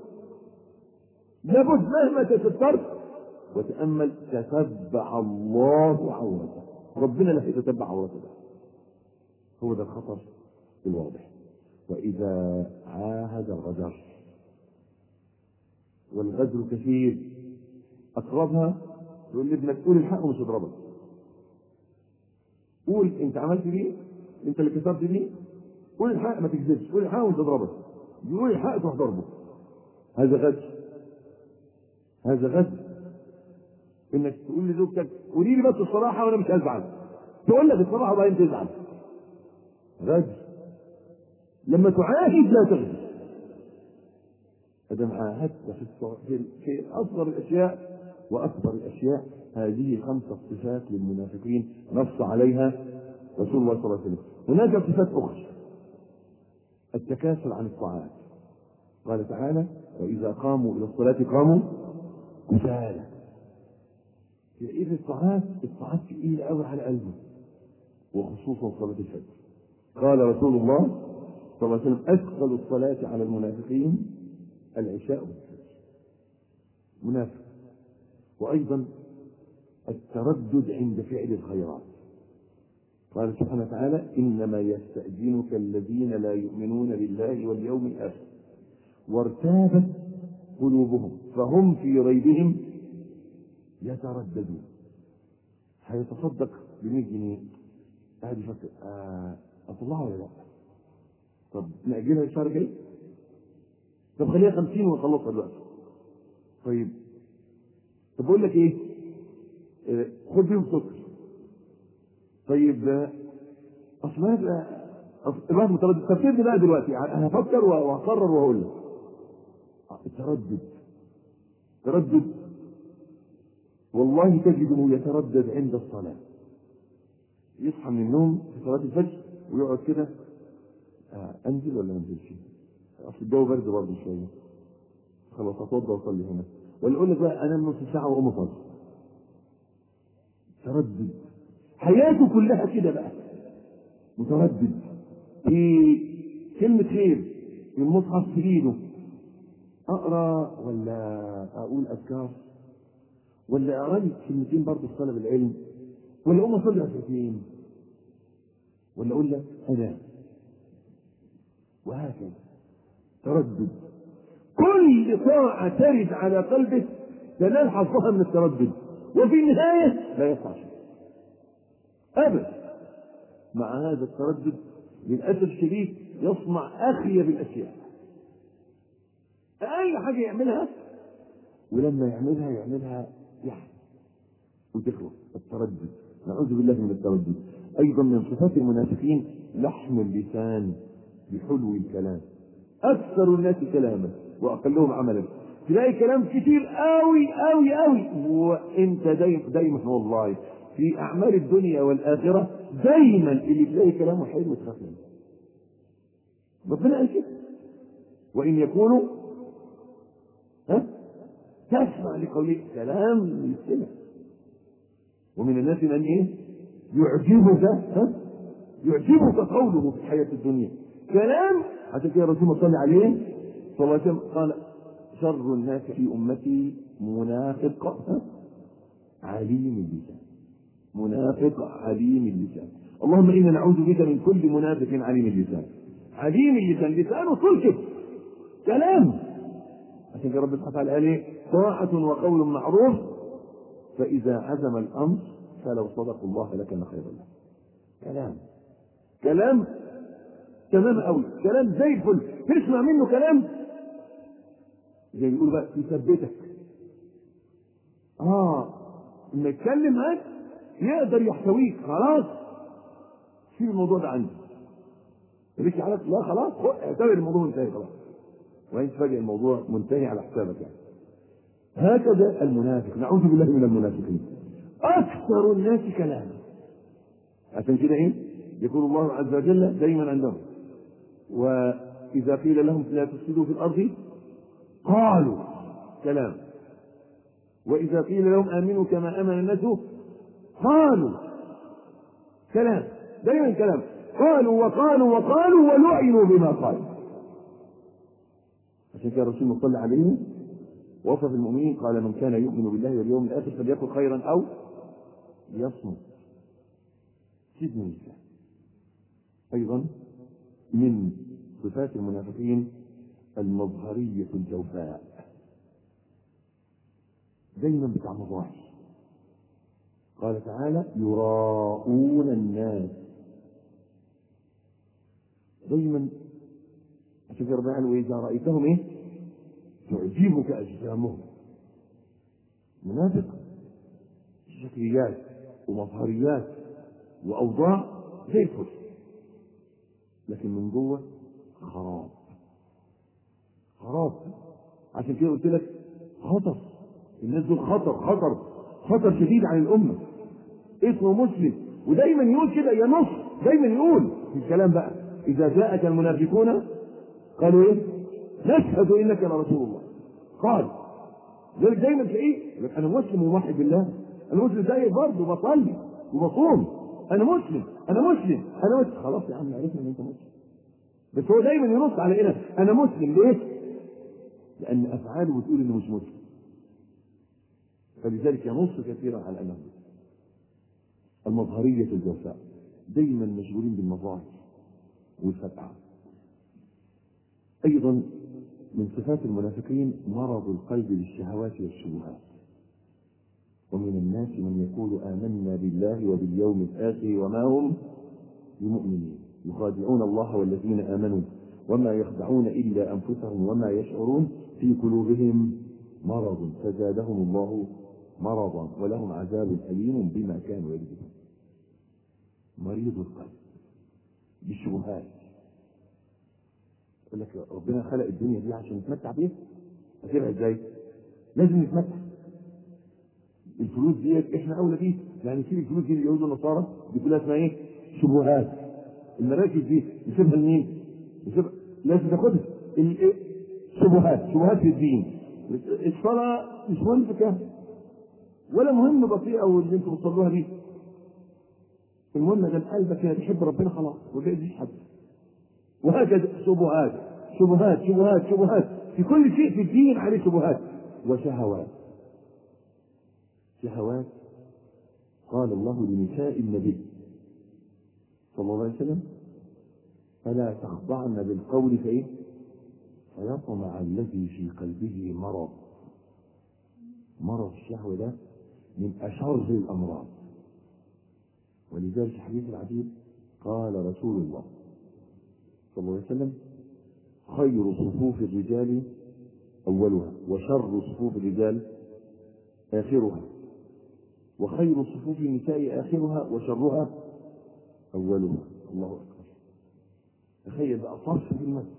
لابد مهما تسترت وتامل تتبع الله عورته ربنا لا يتتبع عورته هو ده الخطر الواضح واذا عاهد الغدر والغدر كثير اقربها يقول لابنك قول الحق ومش اضربك قول انت عملت دي انت اللي كسرت دي قول الحق ما تكذبش قول الحق ومش اضربك يقول الحق تروح ضربه هذا غدر هذا غدر انك تقول لزوجتك قولي لي بس الصراحه وانا مش هزعل تقول لك الصراحه وبعدين تزعل غدر لما تعاهد لا تغدر ادم عاهدت في في في اصغر الاشياء واكبر الاشياء هذه خمسه صفات للمنافقين نص عليها رسول الله صلى الله عليه وسلم هناك صفات اخرى التكاسل عن الطاعات قال تعالى واذا قاموا الى الصلاه قاموا كسالى في الطاعات الطاعات تقيله قوي على قلبه وخصوصا صلاه الفجر قال رسول الله صلى الله عليه وسلم اثقل الصلاه على المنافقين العشاء والفجر منافق وأيضا التردد عند فعل الخيرات قال سبحانه وتعالى إنما يستأذنك الذين لا يؤمنون بالله واليوم الآخر وارتابت قلوبهم فهم في ريبهم يترددون هيتصدق ب 100 جنيه قاعد يفكر آه اطلعها ولا لا؟ طب نأجلها الشهر الجاي؟ طب خليها 50 ونخلصها دلوقتي. طيب طب بقول لك ايه؟ آه، خد بيهم سكر. طيب آه، اصل هذا أصل الواحد متردد طب سيبني بقى دلوقتي انا هفكر وهقرر وهقول لك. التردد تردد والله تجده يتردد عند الصلاة يصحى من النوم في صلاة الفجر ويقعد كده آه انزل ولا ما انزلش؟ اصل الجو برد برضه شويه خلاص اتوضى واصلي هنا ولا يقول لك بقى انام نص ساعه واقوم اصلي تردد حياته كلها كده بقى متردد في كلمة خير في المصحف في ايده اقرا ولا اقول اذكار ولا اقرا لي كلمتين برضه في طلب العلم ولا اقوم اصلي ركعتين ولا اقول لك انا وهكذا تردد كل طاعة ترد على قلبه تنال حظها من التردد وفي النهاية لا يصنع شيء أبدا مع هذا التردد للأسف الشديد يصنع أخيب الأشياء أي حاجة يعملها ولما يعملها يعملها يحن وتخلص التردد نعوذ بالله من التردد أيضا من صفات المنافقين لحم اللسان بحلو الكلام أكثر الناس كلاما وأقلهم عملا تلاقي كلام كتير قوي قوي قوي وانت دايما دايما والله في اعمال الدنيا والاخره دايما اللي تلاقي كلامه حلو تخاف منه ربنا قال كده وان يكونوا ها تسمع لقوله كلام يستمع ومن الناس من ايه يعجبك ها يعجبك قوله في الحياه الدنيا كلام عشان كده الرسول صلى عليه صلى الله عليه وسلم قال شر الناس في امتي منافق ها؟ عليم اللسان منافق عليم اللسان اللهم انا نعوذ بك من كل منافق عليم اللسان عليم اللسان لسانه صلكه كلام عشان كده رب سبحانه وتعالى قال ايه طاعة وقول معروف فإذا عزم الأمر فلو صدقوا الله لكان خيرا له كلام كلام تمام قوي كلام زي الفل تسمع منه كلام زي ما بيقولوا بقى يثبتك اه لما يتكلم معاك يقدر يحتويك خلاص سيب الموضوع ده عندي ليك حالك لا خلاص اعتبر الموضوع منتهي خلاص وانت تفاجئ الموضوع منتهي على حسابك يعني هكذا المنافق نعوذ بالله من المنافقين اكثر الناس كلاما عشان كده ايه يقول الله عز وجل دايما عندهم واذا قيل لهم لا تفسدوا في الارض قالوا كلام واذا قيل لهم امنوا كما امن الناس قالوا كلام دايما كلام قالوا وقالوا وقالوا ولعنوا بما قالوا عشان كده الرسول صلى عليه وصف المؤمنين قال من كان يؤمن بالله واليوم الاخر فليقل خيرا او ليصمت سيدنا الإسلام أيضا من صفات المنافقين المظهرية الجوفاء دايما بتاع مظاهر قال تعالى يراءون الناس دايما عشان كده ربنا قال واذا رايتهم ايه تعجبك اجسامهم منافق شكليات ومظهريات واوضاع زي الفل لكن من جوه خراب خراب عشان كده قلت لك خطر الناس دول خطر خطر خطر شديد على الامه اسمه مسلم ودايما يقول كده يا نص دايما يقول في الكلام بقى اذا جاءك المنافقون قالوا ايه نشهد انك لرسول الله قال ذلك دايما تلاقيه يقول لك انا مسلم وموحد بالله انا مسلم زيك برضه بصلي وبصوم انا مسلم انا مسلم انا مسلم خلاص يا عم عرفنا ان انت مسلم بس هو دايما ينص على هنا انا مسلم ليه؟ لان افعاله بتقول انه مش مسلم فلذلك ينص كثيرا على انه مسلم المظهرية الجوفاء دايما مشغولين بالمظاهر والفتحة أيضا من صفات المنافقين مرض القلب للشهوات والشبهات ومن الناس من يقول آمنا بالله وباليوم الآخر وما هم بمؤمنين يخادعون الله والذين آمنوا وما يخدعون إلا أنفسهم وما يشعرون في قلوبهم مرض فزادهم الله مرضا ولهم عذاب أليم بما كانوا يكذبون مريض القلب بالشبهات يقول لك ربنا خلق الدنيا دي عشان نتمتع بيها هتبقى ازاي؟ لازم نتمتع الفلوس ديت احنا اولى بيها يعني نسيب الفلوس دي لليهود والنصارى دي كلها اسمها ايه؟ شبهات المراكز دي نسيبها لمين؟ نسيبها لازم تاخدها الايه؟ شبهات شبهات في الدين الصلاه مش مهم في كام ولا مهم بطيئه واللي انتم بتصلوها دي المهم ده قلبك يا بيحب ربنا خلاص وبقى دي حد وهكذا شبهات شبهات شبهات شبهات في كل شيء في الدين عليه شبهات وشهوات شهوات قال الله لنساء النبي صلى الله عليه وسلم فلا تخضعن بالقول فايه فيطمع الذي في قلبه مرض مرض الشهوة ده من أشر الأمراض ولذلك حديث العجيب قال رسول الله صلى الله عليه وسلم خير صفوف الرجال أولها وشر صفوف الرجال آخرها وخير صفوف النساء آخرها وشرها أولها الله أكبر تخيل بقى صف في المسجد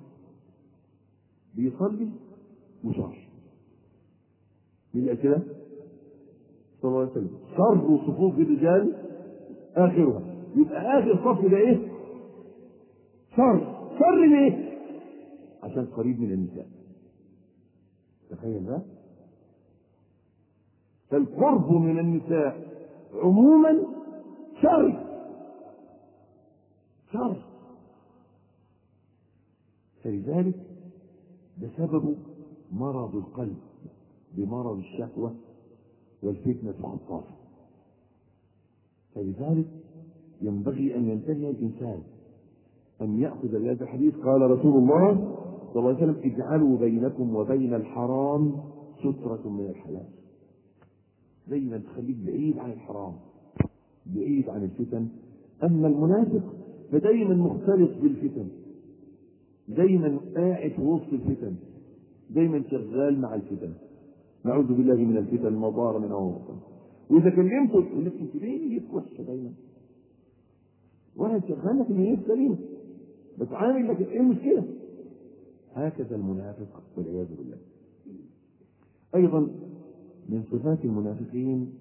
بيصلي وشر مين كده؟ صلى الله عليه وسلم شر صفوف الرجال آخرها يبقى آخر صف ده إيه؟ شر شر ليه؟ عشان قريب من النساء تخيل ده فالقرب من النساء عموما شر شر فلذلك ده سبب مرض القلب بمرض الشهوة والفتنة خطافة فلذلك ينبغي أن ينتهي الإنسان أن يأخذ بهذا الحديث قال رسول الله صلى الله عليه وسلم اجعلوا بينكم وبين الحرام سترة من الحلال دايما تخليك بعيد عن الحرام بعيد عن الفتن أما المنافق فدايما مختلط بالفتن دايما قاعد في وسط الفتن دايما شغال مع الفتن نعوذ بالله من الفتن ما ظهر منها وبطن واذا كلمته يقول لك انت ليه نيتك وحشه دايما وانا شغال لك النية سليمه بس عامل لك ايه المشكله هكذا المنافق والعياذ بالله ايضا من صفات المنافقين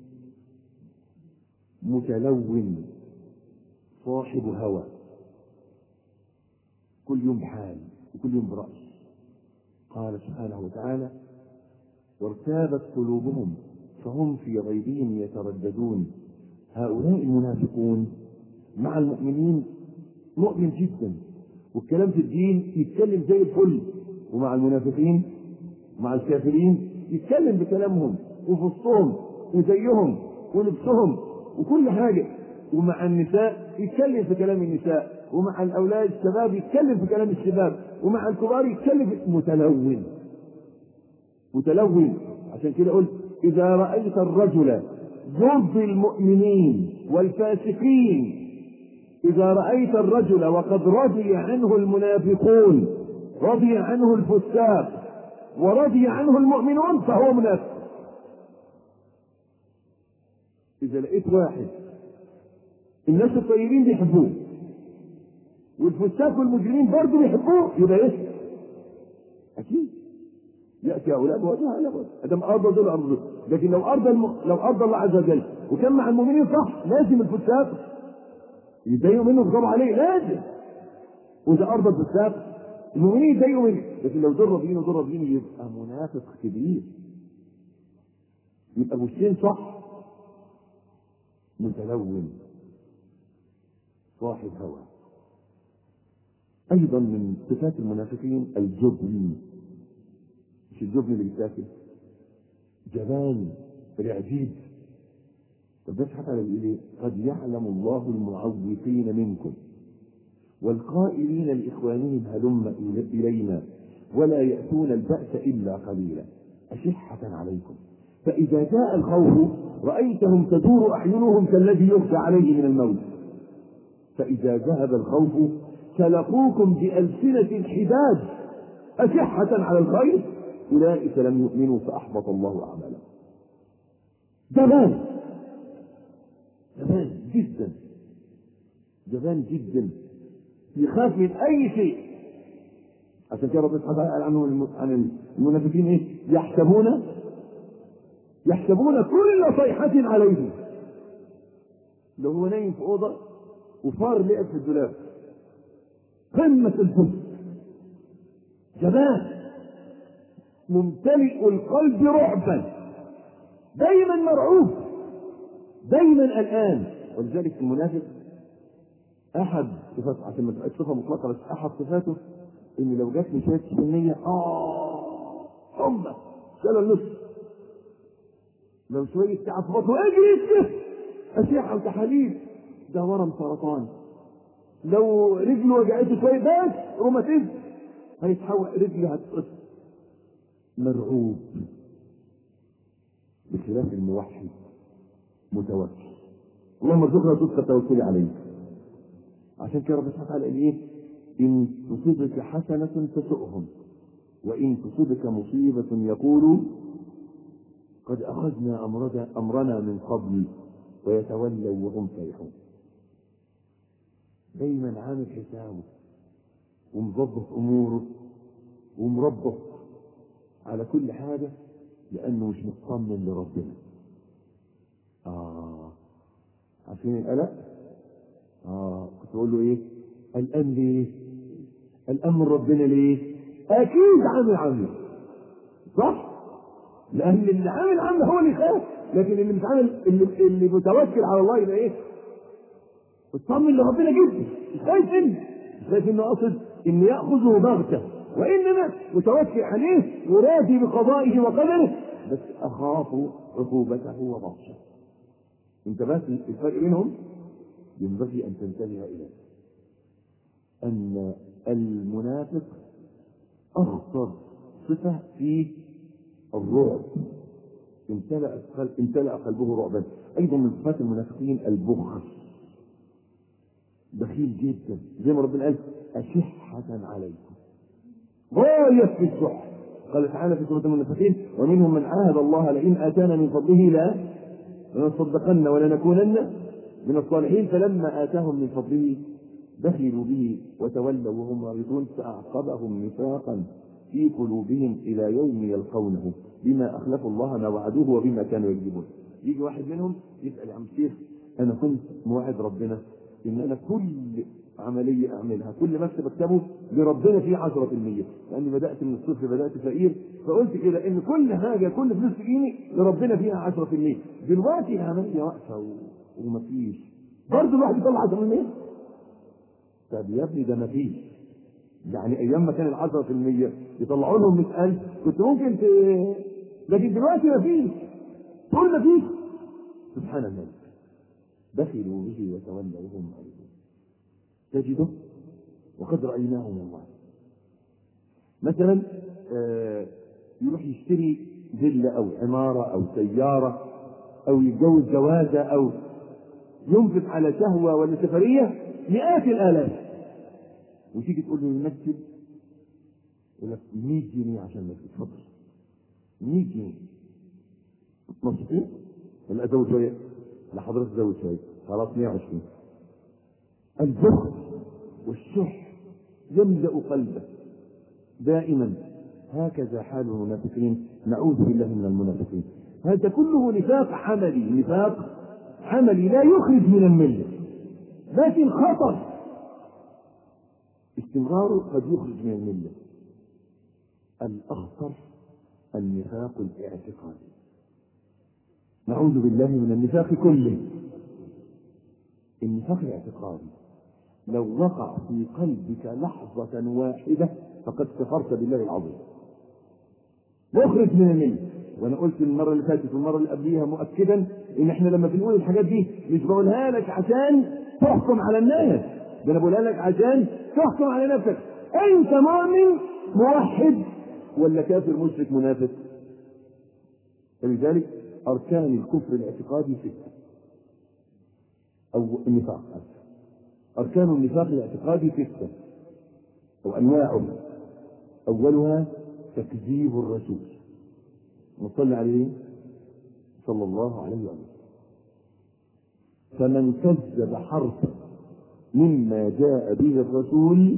متلون صاحب هوى كل يوم بحال وكل يوم برأي قال سبحانه وتعالى وارتابت قلوبهم فهم في غيبهم يترددون هؤلاء المنافقون مع المؤمنين مؤمن جدا والكلام في الدين يتكلم زي الفل ومع المنافقين مع الكافرين يتكلم بكلامهم وفي وسطهم وزيهم ولبسهم وكل حاجة ومع النساء يتكلم في كلام النساء ومع الأولاد الشباب يتكلم في كلام الشباب ومع الكبار يتكلم في متلون متلون عشان كده قلت إذا رأيت الرجل يرضي المؤمنين والفاسقين إذا رأيت الرجل وقد رضي عنه المنافقون رضي عنه الفساق ورضي عنه المؤمنون فهو منافق إذا لقيت واحد الناس الطيبين بيحبوه والفساق والمجرمين برضه بيحبوه يبقى ايه؟ أكيد يأتي أولاد وجهها على أدم أرضى دول أرض لكن لو أرضى الم... لو أرضى الله عز وجل وكان مع المؤمنين صح لازم الفساق يتضايقوا منه ويغضبوا عليه لازم وإذا أرضى الفساق المؤمنين يتضايقوا منه لكن لو دول راضيين ودول راضيين يبقى منافق كبير يبقى مشين صح متلون صاحب هوى أيضا من صفات المنافقين الجبن مش الجبن اللي بيتاكل جبان الإعجيب ربنا سبحانه وتعالى بيقول ايه؟ قد يعلم الله المعوقين منكم والقائلين لاخوانهم هلم الينا ولا ياتون الباس الا قليلا اشحه عليكم فاذا جاء الخوف رايتهم تدور اعينهم كالذي يغشى عليه من الموت فاذا ذهب الخوف سلقوكم بألسنة حداد أشحة على الخير أولئك لم يؤمنوا فأحبط الله أعمالهم جبان جبان جدا جبان جدا يخاف من أي شيء عشان كده ربنا سبحانه وتعالى قال عنهم عن المنافقين ايه؟ يحسبون يحسبون كل صيحة عليهم لو هو نايم في أوضة وفار لقى في الدولاب قمة الجزء جبان ممتلئ القلب رعبا دايما مرعوب دايما قلقان ولذلك المنافق احد صفات عشان ما تبقاش صفه مطلقه بس احد صفاته ان لو جاتني شويه سنيه اه حمى شال النص لو شويه تعب في بطنه اجري اشعه وتحاليل ده ورم سرطان لو رجله وجعته شويه بس روماتيزم هيتحول رجله هتقص مرعوب بخلاف الموحد متوكل اللهم ارزقنا صدق التوكل عليك عشان كده ربنا سبحانه وتعالى قال ايه ان تصبك حسنه تسؤهم وان تصبك مصيبه يقولوا قد اخذنا امرنا امرنا من قبل ويتولوا وهم فرحون دايما عامل حسابه ومظبط اموره ومربط على كل حاجه لانه مش مطمن لربنا اه عارفين القلق اه كنت بقول له ايه قلقان ليه قلقان من ربنا ليه اكيد عامل عامل صح لان اللي عامل عامل هو اللي يخاف لكن اللي مش عامل اللي, اللي متوكل على الله يبقى ايه اطمن لربنا جدا مش خايف منه مش خايف انه قصد ان ياخذه بغته وانما متوكل عليه وراضي بقضائه وقدره بس اخاف عقوبته وبطشه انت بس الفرق بينهم ينبغي ان تنتبه اليه ان المنافق اخطر صفه في الرعب امتلأ قلب امتلأ قلبه رعبا ايضا من صفات المنافقين البخل بخيل جدا زي ما ربنا قال أشحة عليكم غاية في الشح قال تعالى في سورة المنافقين ومنهم من عاهد الله لئن آتانا من فضله لا لنصدقن ولنكونن من الصالحين فلما آتاهم من فضله بخلوا به وتولوا وهم معرضون فأعقبهم نفاقا في قلوبهم إلى يوم يلقونه بما أخلفوا الله ما وعدوه وبما كانوا يكذبون يجي واحد منهم يسأل يا عم الشيخ أنا كنت موعد ربنا ان انا كل عمليه اعملها كل مكتب اكتبه لربنا فيه 10% لاني بدات من الصفر بدات فقير فقلت كده ان كل حاجه كل فلوس تجيني لربنا فيها 10% دلوقتي العمليه واقفه و... ومفيش برضه الواحد يطلع 10% طب يا ابني ده مفيش يعني ايام ما كان ال 10% يطلعوا لهم 100000 كنت ممكن ت... لكن دلوقتي مفيش تقول مفيش سبحان الله بخلوا به وتولوا وهم معرضون تجده وقد رأيناه والله مثلا آه يروح يشتري فيلا أو عمارة أو سيارة أو يتجوز جوازة أو ينفق على شهوة ولا سفرية مئات الآلاف وتيجي تقول له المسجد يقول لك 100 جنيه عشان المسجد اتفضل 100 جنيه مبسوطين ولا ازود شويه لحضرتك زود شويه خلاص 120 البخل والشح يملا قلبه دائما هكذا حال المنافقين نعوذ بالله من المنافقين هذا كله نفاق عملي نفاق عملي لا يخرج من المله لكن خطر استمراره قد يخرج من المله الاخطر النفاق الاعتقادي نعوذ بالله من النفاق كله النفاق الاعتقادي لو وقع في قلبك لحظة واحدة فقد كفرت بالله العظيم مخرج من الملة وانا قلت المره اللي فاتت والمره اللي قبليها مؤكدا ان احنا لما بنقول الحاجات دي مش بقولها لك عشان تحكم على الناس ده انا بقولها لك عشان تحكم على نفسك انت مؤمن موحد ولا كافر مشرك منافق فلذلك اركان الكفر الاعتقادي سته او النفاق اركان النفاق الاعتقادي سته او انواعه اولها تكذيب الرسول نصلي عليه صلى الله عليه وسلم فمن كذب حرفا مما جاء به الرسول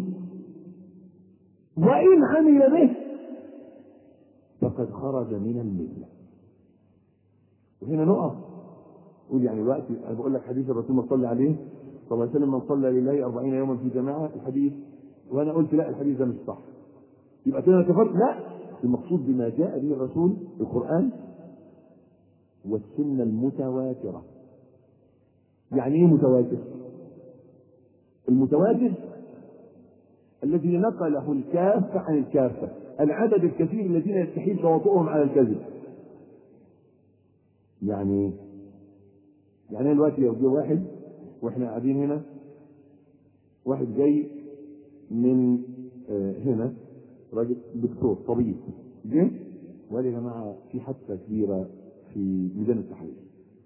وإن عمل به فقد خرج من الملة وهنا نقف قول يعني الوقت انا بقول لك حديث الرسول ما صلى عليه صلى الله عليه وسلم من صلى لله 40 يوما في جماعه الحديث وانا قلت لا الحديث ده مش صح يبقى كده انا كفرت لا المقصود بما جاء به الرسول القران والسنه المتواتره يعني ايه متواتر المتواتر الذي نقله الكافة عن الكافة العدد الكثير الذين يستحيل تواطؤهم على الكذب يعني يعني دلوقتي لو جه واحد واحنا قاعدين هنا واحد جاي من آه هنا راجل دكتور طبيب جه وقال يا جماعه في حادثه كبيره في ميدان التحرير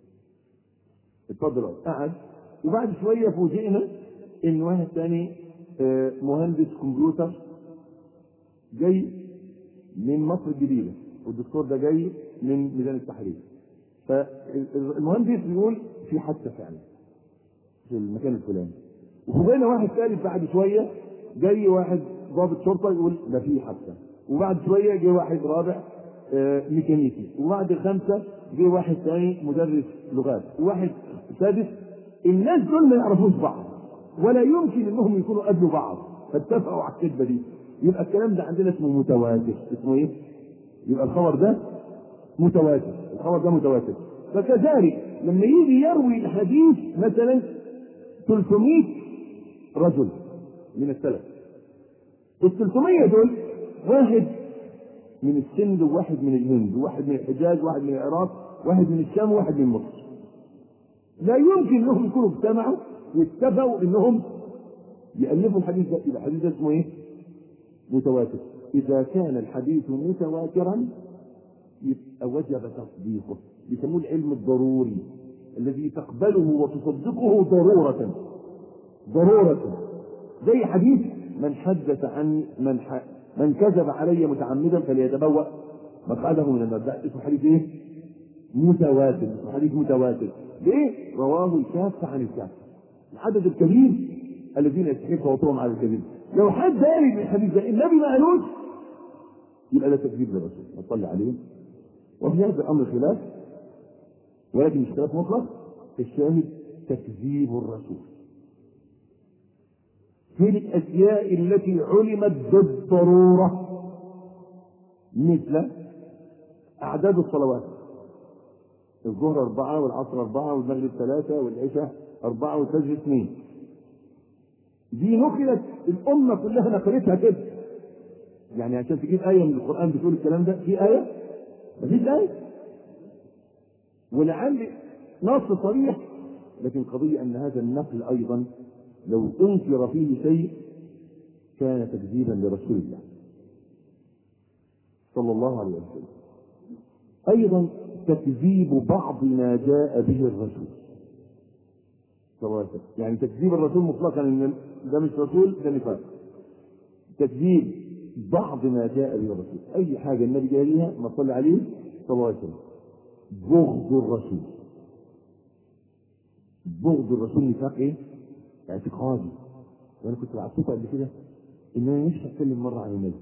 اتفضل قعد وبعد شويه فوجئنا ان واحد تاني آه مهندس كمبيوتر جاي من مصر الجديده والدكتور ده جاي من ميدان التحرير فالمهندس بيقول في حادثه فعلا في المكان الفلاني وفوجئنا واحد ثالث بعد شويه جاي واحد ضابط شرطه يقول ده في حادثه وبعد شويه جه واحد رابع آه ميكانيكي وبعد خمسه جه واحد ثاني مدرس لغات وواحد سادس الناس دول ما يعرفوش بعض ولا يمكن انهم يكونوا قابلوا بعض فاتفقوا على الكذبه دي يبقى الكلام ده عندنا اسمه متواتر اسمه ايه؟ يبقى الخبر ده متواتر الخبر ده متواتر فكذلك لما يجي يروي الحديث مثلا 300 رجل من السلف ال 300 دول واحد من السند وواحد من الهند وواحد من الحجاز وواحد من العراق واحد من الشام وواحد من مصر لا يمكن انهم يكونوا اجتمعوا واتفقوا انهم يألفوا الحديث ده يبقى الحديث ده اسمه ايه؟ متواتر إذا كان الحديث متواترا يبقى وجب تصديقه بيسموه العلم الضروري الذي تقبله وتصدقه ضرورة ضرورة زي حديث من حدث عن من ح... من كذب علي متعمدا فليتبوأ مقعده من النار ده اسمه حديث ايه؟ متواتر اسمه حديث متواتر ليه؟ رواه الكافة عن الكافة العدد الكبير الذين يستحق توطئهم على الكذب لو حد قال من الحديث ده النبي ما قالوش يبقى ده تكذيب للرسول نصلي عليه وفي هذا الامر خلاف ولكن مش خلاف مطلق الشاهد تكذيب الرسول في الاشياء التي علمت بالضروره مثل اعداد الصلوات الظهر أربعة والعصر أربعة والمغرب ثلاثة والعشاء أربعة والفجر اثنين دي نقلت الأمة كلها نقلتها كده يعني عشان تجيب آية من القرآن بتقول الكلام ده في آية مفيش آية ولعل نص صريح لكن قضية أن هذا النقل أيضا لو أنكر فيه شيء كان تكذيبا لرسول الله صلى الله عليه وسلم أيضا تكذيب بعض ما جاء به الرسول صلى الله عليه وسلم يعني تكذيب الرسول مطلقا ان ده مش رسول ده نفاق تكذيب بعض ما جاء به الرسول اي حاجه النبي جاء بها ما صلى عليه صلى الله عليه وسلم بغض الرسول بغض الرسول نفاق ايه؟ اعتقادي وانا كنت بعصبه قبل كده ان انا نفسي اتكلم مره عن النبي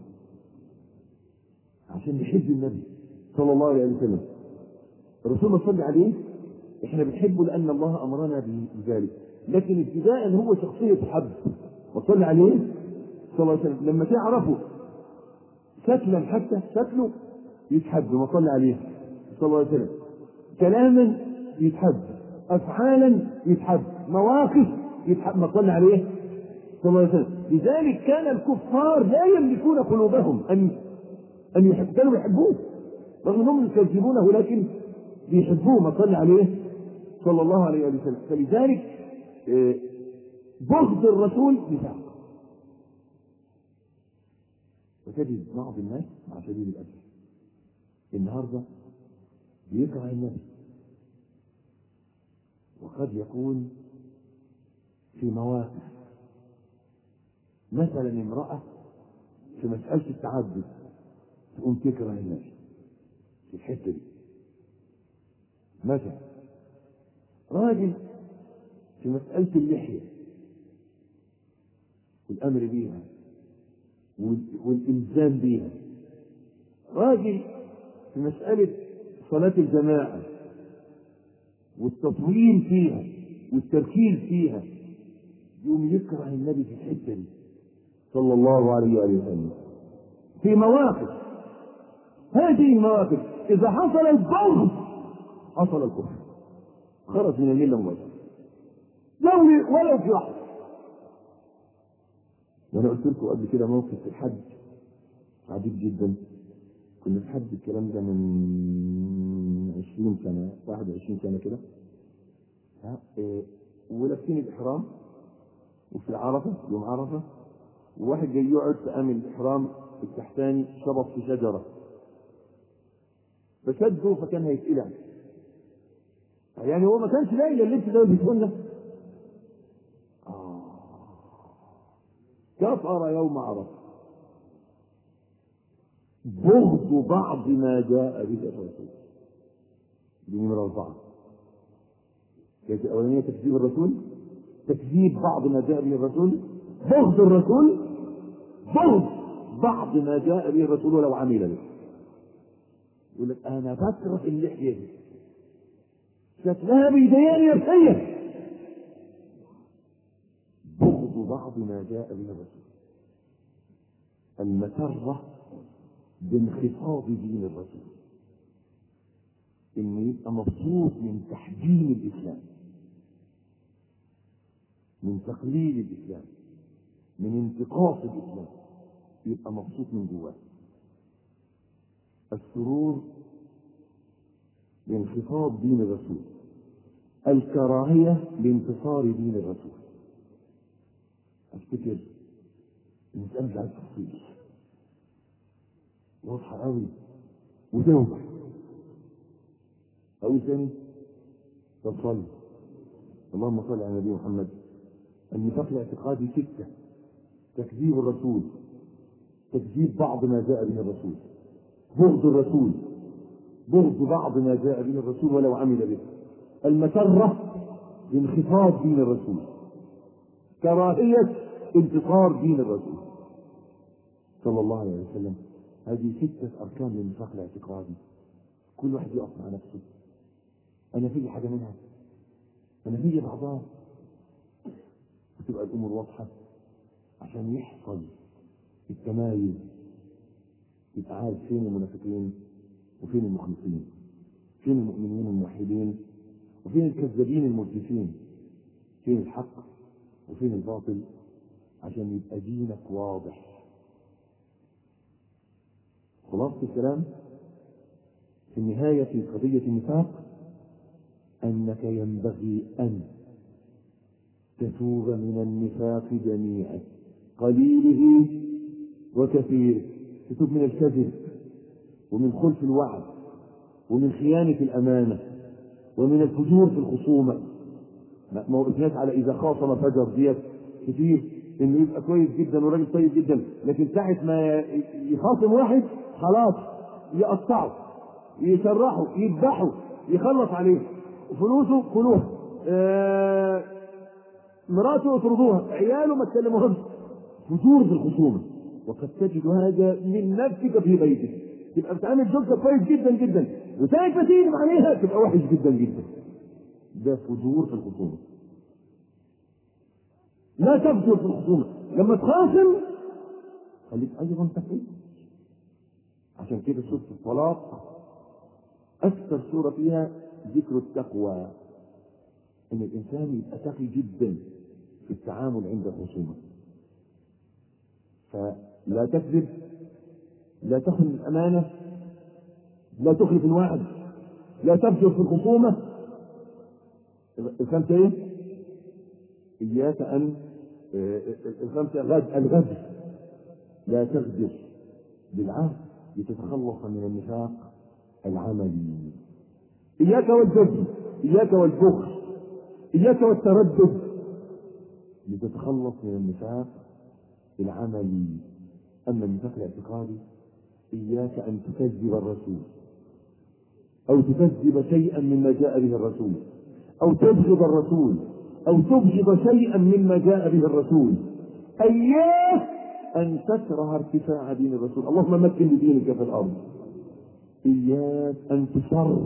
عشان نحب النبي صلى الله عليه وسلم الرسول ما صلى عليه احنا بنحبه لان الله امرنا بذلك لكن ابتداء هو شخصيه حب وصلى عليه صلى الله عليه وسلم لما تعرفه شكلا حتى شكله يتحب ما صلى عليه صلى الله عليه وسلم كلاما يتحب افعالا يتحب مواقف يتحب ما صلى عليه صلى الله عليه وسلم لذلك كان الكفار لا يملكون قلوبهم ان ان يحب كانوا يحبوه رغم انهم يكذبونه لكن بيحبوه ما صلى عليه صلى الله عليه وسلم فلذلك آه، بغض الرسول نفاق وتجد بعض الناس مع شديد الاسف النهارده بيكره النبي وقد يكون في مواقف مثلا امرأة في مسألة التعدد تقوم تكره النبي في الحتة دي مثلا راجل في مسألة اللحية والأمر بيها وال- والإلزام بيها راجل في مسألة صلاة الجماعة والتطويل فيها والتركيز فيها يقوم يكره النبي في الحتة دي صلى الله عليه وآله وسلم في مواقف هذه المواقف إذا حصل البغض حصل الكفر خرج من الملة مباشرة لو ولو في لحظة وأنا قلت لكم قبل كده موقف في الحج عجيب جدا كنا في حج الكلام ده من 20 سنة 21 سنة كده ها إيه ولابسين الإحرام وفي عرفة يوم عرفة وواحد جاي يقعد في أمن الإحرام التحتاني شبط في شجرة فشده فكان هيتقلع يعني هو ما كانش لاقي الا اللبس ده بيتهنى آه كفر يوم عرفة بغض بعض ما جاء به الرسول دي نمرة أربعة كانت الأولانية تكذيب الرسول تكذيب بعض ما جاء به الرسول بغض الرسول بغض بعض ما جاء به الرسول ولو عمل به يقول لك أنا بكره اللحية دي شكلها بيضايقني نفسيا بغض بعض ما جاء به الرسول المسرة بانخفاض دين الرسول انه يبقى مبسوط من تحجيم الاسلام من تقليل الاسلام من انتقاص الاسلام يبقى مبسوط من جواه السرور بانخفاض دين الرسول الكراهية لانتصار دين الرسول افتكر المسألة مش عايز تفصيل واضحة قوي وتوضح أقول تاني طب صلي اللهم صل على النبي محمد النفاق الاعتقادي ستة تكذيب الرسول تكذيب بعض ما جاء به الرسول بغض الرسول بغض بعض ما جاء به الرسول ولو عمل به المسرة بانخفاض دين الرسول كراهية انتصار دين الرسول صلى الله عليه وسلم هذه ستة أركان للنفاق الاعتقادي كل واحد يقف مع نفسه أنا في حاجة منها أنا في بعضها وتبقى الأمور واضحة عشان يحصل التمايز يبقى عارف فين المنافقين وفين المخلصين فين المؤمنين الموحدين وفين الكذابين المرجفين فين الحق وفين الباطل عشان يبقى دينك واضح خلاصة الكلام في النهاية في قضية النفاق أنك ينبغي أن تتوب من النفاق جميعا قليله وكثيره تتوب من الكذب ومن خلف الوعد ومن خيانة الأمانة ومن الفجور في الخصومة ما وقفناش على إذا خاصم فجر ديت كتير إنه يبقى كويس جدا وراجل طيب جدا لكن ساعة ما يخاصم واحد خلاص يقطعه يشرحه يذبحه يخلص عليه فلوسه كلوها آه مراته اطردوها عياله ما تكلموهمش فجور في الخصومه وقد تجد هذا من نفسك في بيتك تبقى بتعامل زوجتك كويس جدا جدا وساعة ما تيجي عليها تبقى وحش جدا جدا ده فجور في الخصومه لا تفجر في الخصومه لما تخاصم خليك ايضا تقي عشان كده سوره الطلاق اكثر سوره فيها ذكر التقوى ان الانسان يبقى تقي جدا في التعامل عند الخصومه فلا تكذب لا تخن الامانه لا تخلف الوعد لا تفجر في الخصومة الخمسة ايه؟ إياك أن الخمسة غد الغدر لا تغدر بالعهد لتتخلص من النفاق العملي إياك والجبن إياك والبخل إياك والتردد لتتخلص من النفاق العملي أما النفاق الاعتقادي إياك أن تكذب الرسول أو تكذب شيئا مما جاء به الرسول أو تبغض الرسول أو تبغض شيئا مما جاء به الرسول إياك أن تكره ارتفاع دين الرسول اللهم مكن لدينك في الأرض إياك أن تصر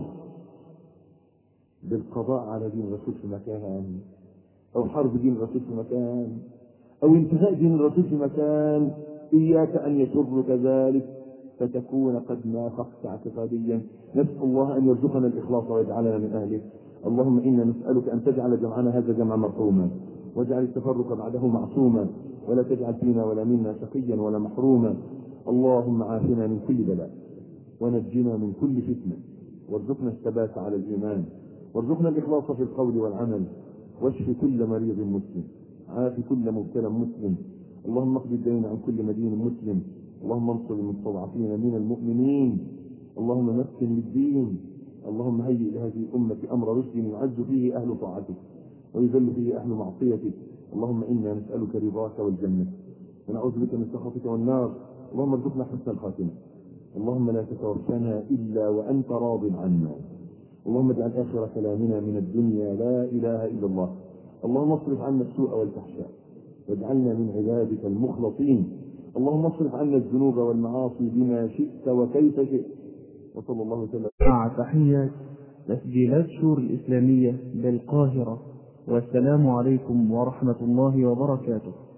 بالقضاء على دين الرسول في مكان أو حرب دين الرسول في مكان أو انتهاء دين الرسول في مكان إياك أن يسرك ذلك فتكون قد نافقت اعتقاديا نسأل الله أن يرزقنا الإخلاص ويجعلنا من أهله اللهم إنا نسألك أن تجعل جمعنا هذا جمعا مرحوما واجعل التفرق بعده معصوما ولا تجعل فينا ولا منا شقيا ولا محروما اللهم عافنا من كل بلاء ونجنا من كل فتنة وارزقنا الثبات على الإيمان وارزقنا الإخلاص في القول والعمل واشف كل مريض مسلم عاف كل مبتلى مسلم اللهم اقض الدين عن كل مدين مسلم اللهم انصر المستضعفين من المؤمنين اللهم مسكن للدين اللهم هيئ لهذه الأمة أمر رشد يعز فيه أهل طاعتك ويذل فيه أهل معصيتك اللهم إنا نسألك رضاك والجنة ونعوذ بك من سخطك والنار اللهم ارزقنا حسن الخاتمة اللهم لا تتوفنا إلا وأنت راض عنا اللهم اجعل آخر كلامنا من الدنيا لا إله إلا الله اللهم اصرف عنا السوء والفحشاء واجعلنا من عبادك المخلصين اللهم اصرف عنا الذنوب والمعاصي بما شئت وكيف شئت وصلى الله وسلم مع تحيات تسجيلات شور الإسلامية بالقاهرة والسلام عليكم ورحمة الله وبركاته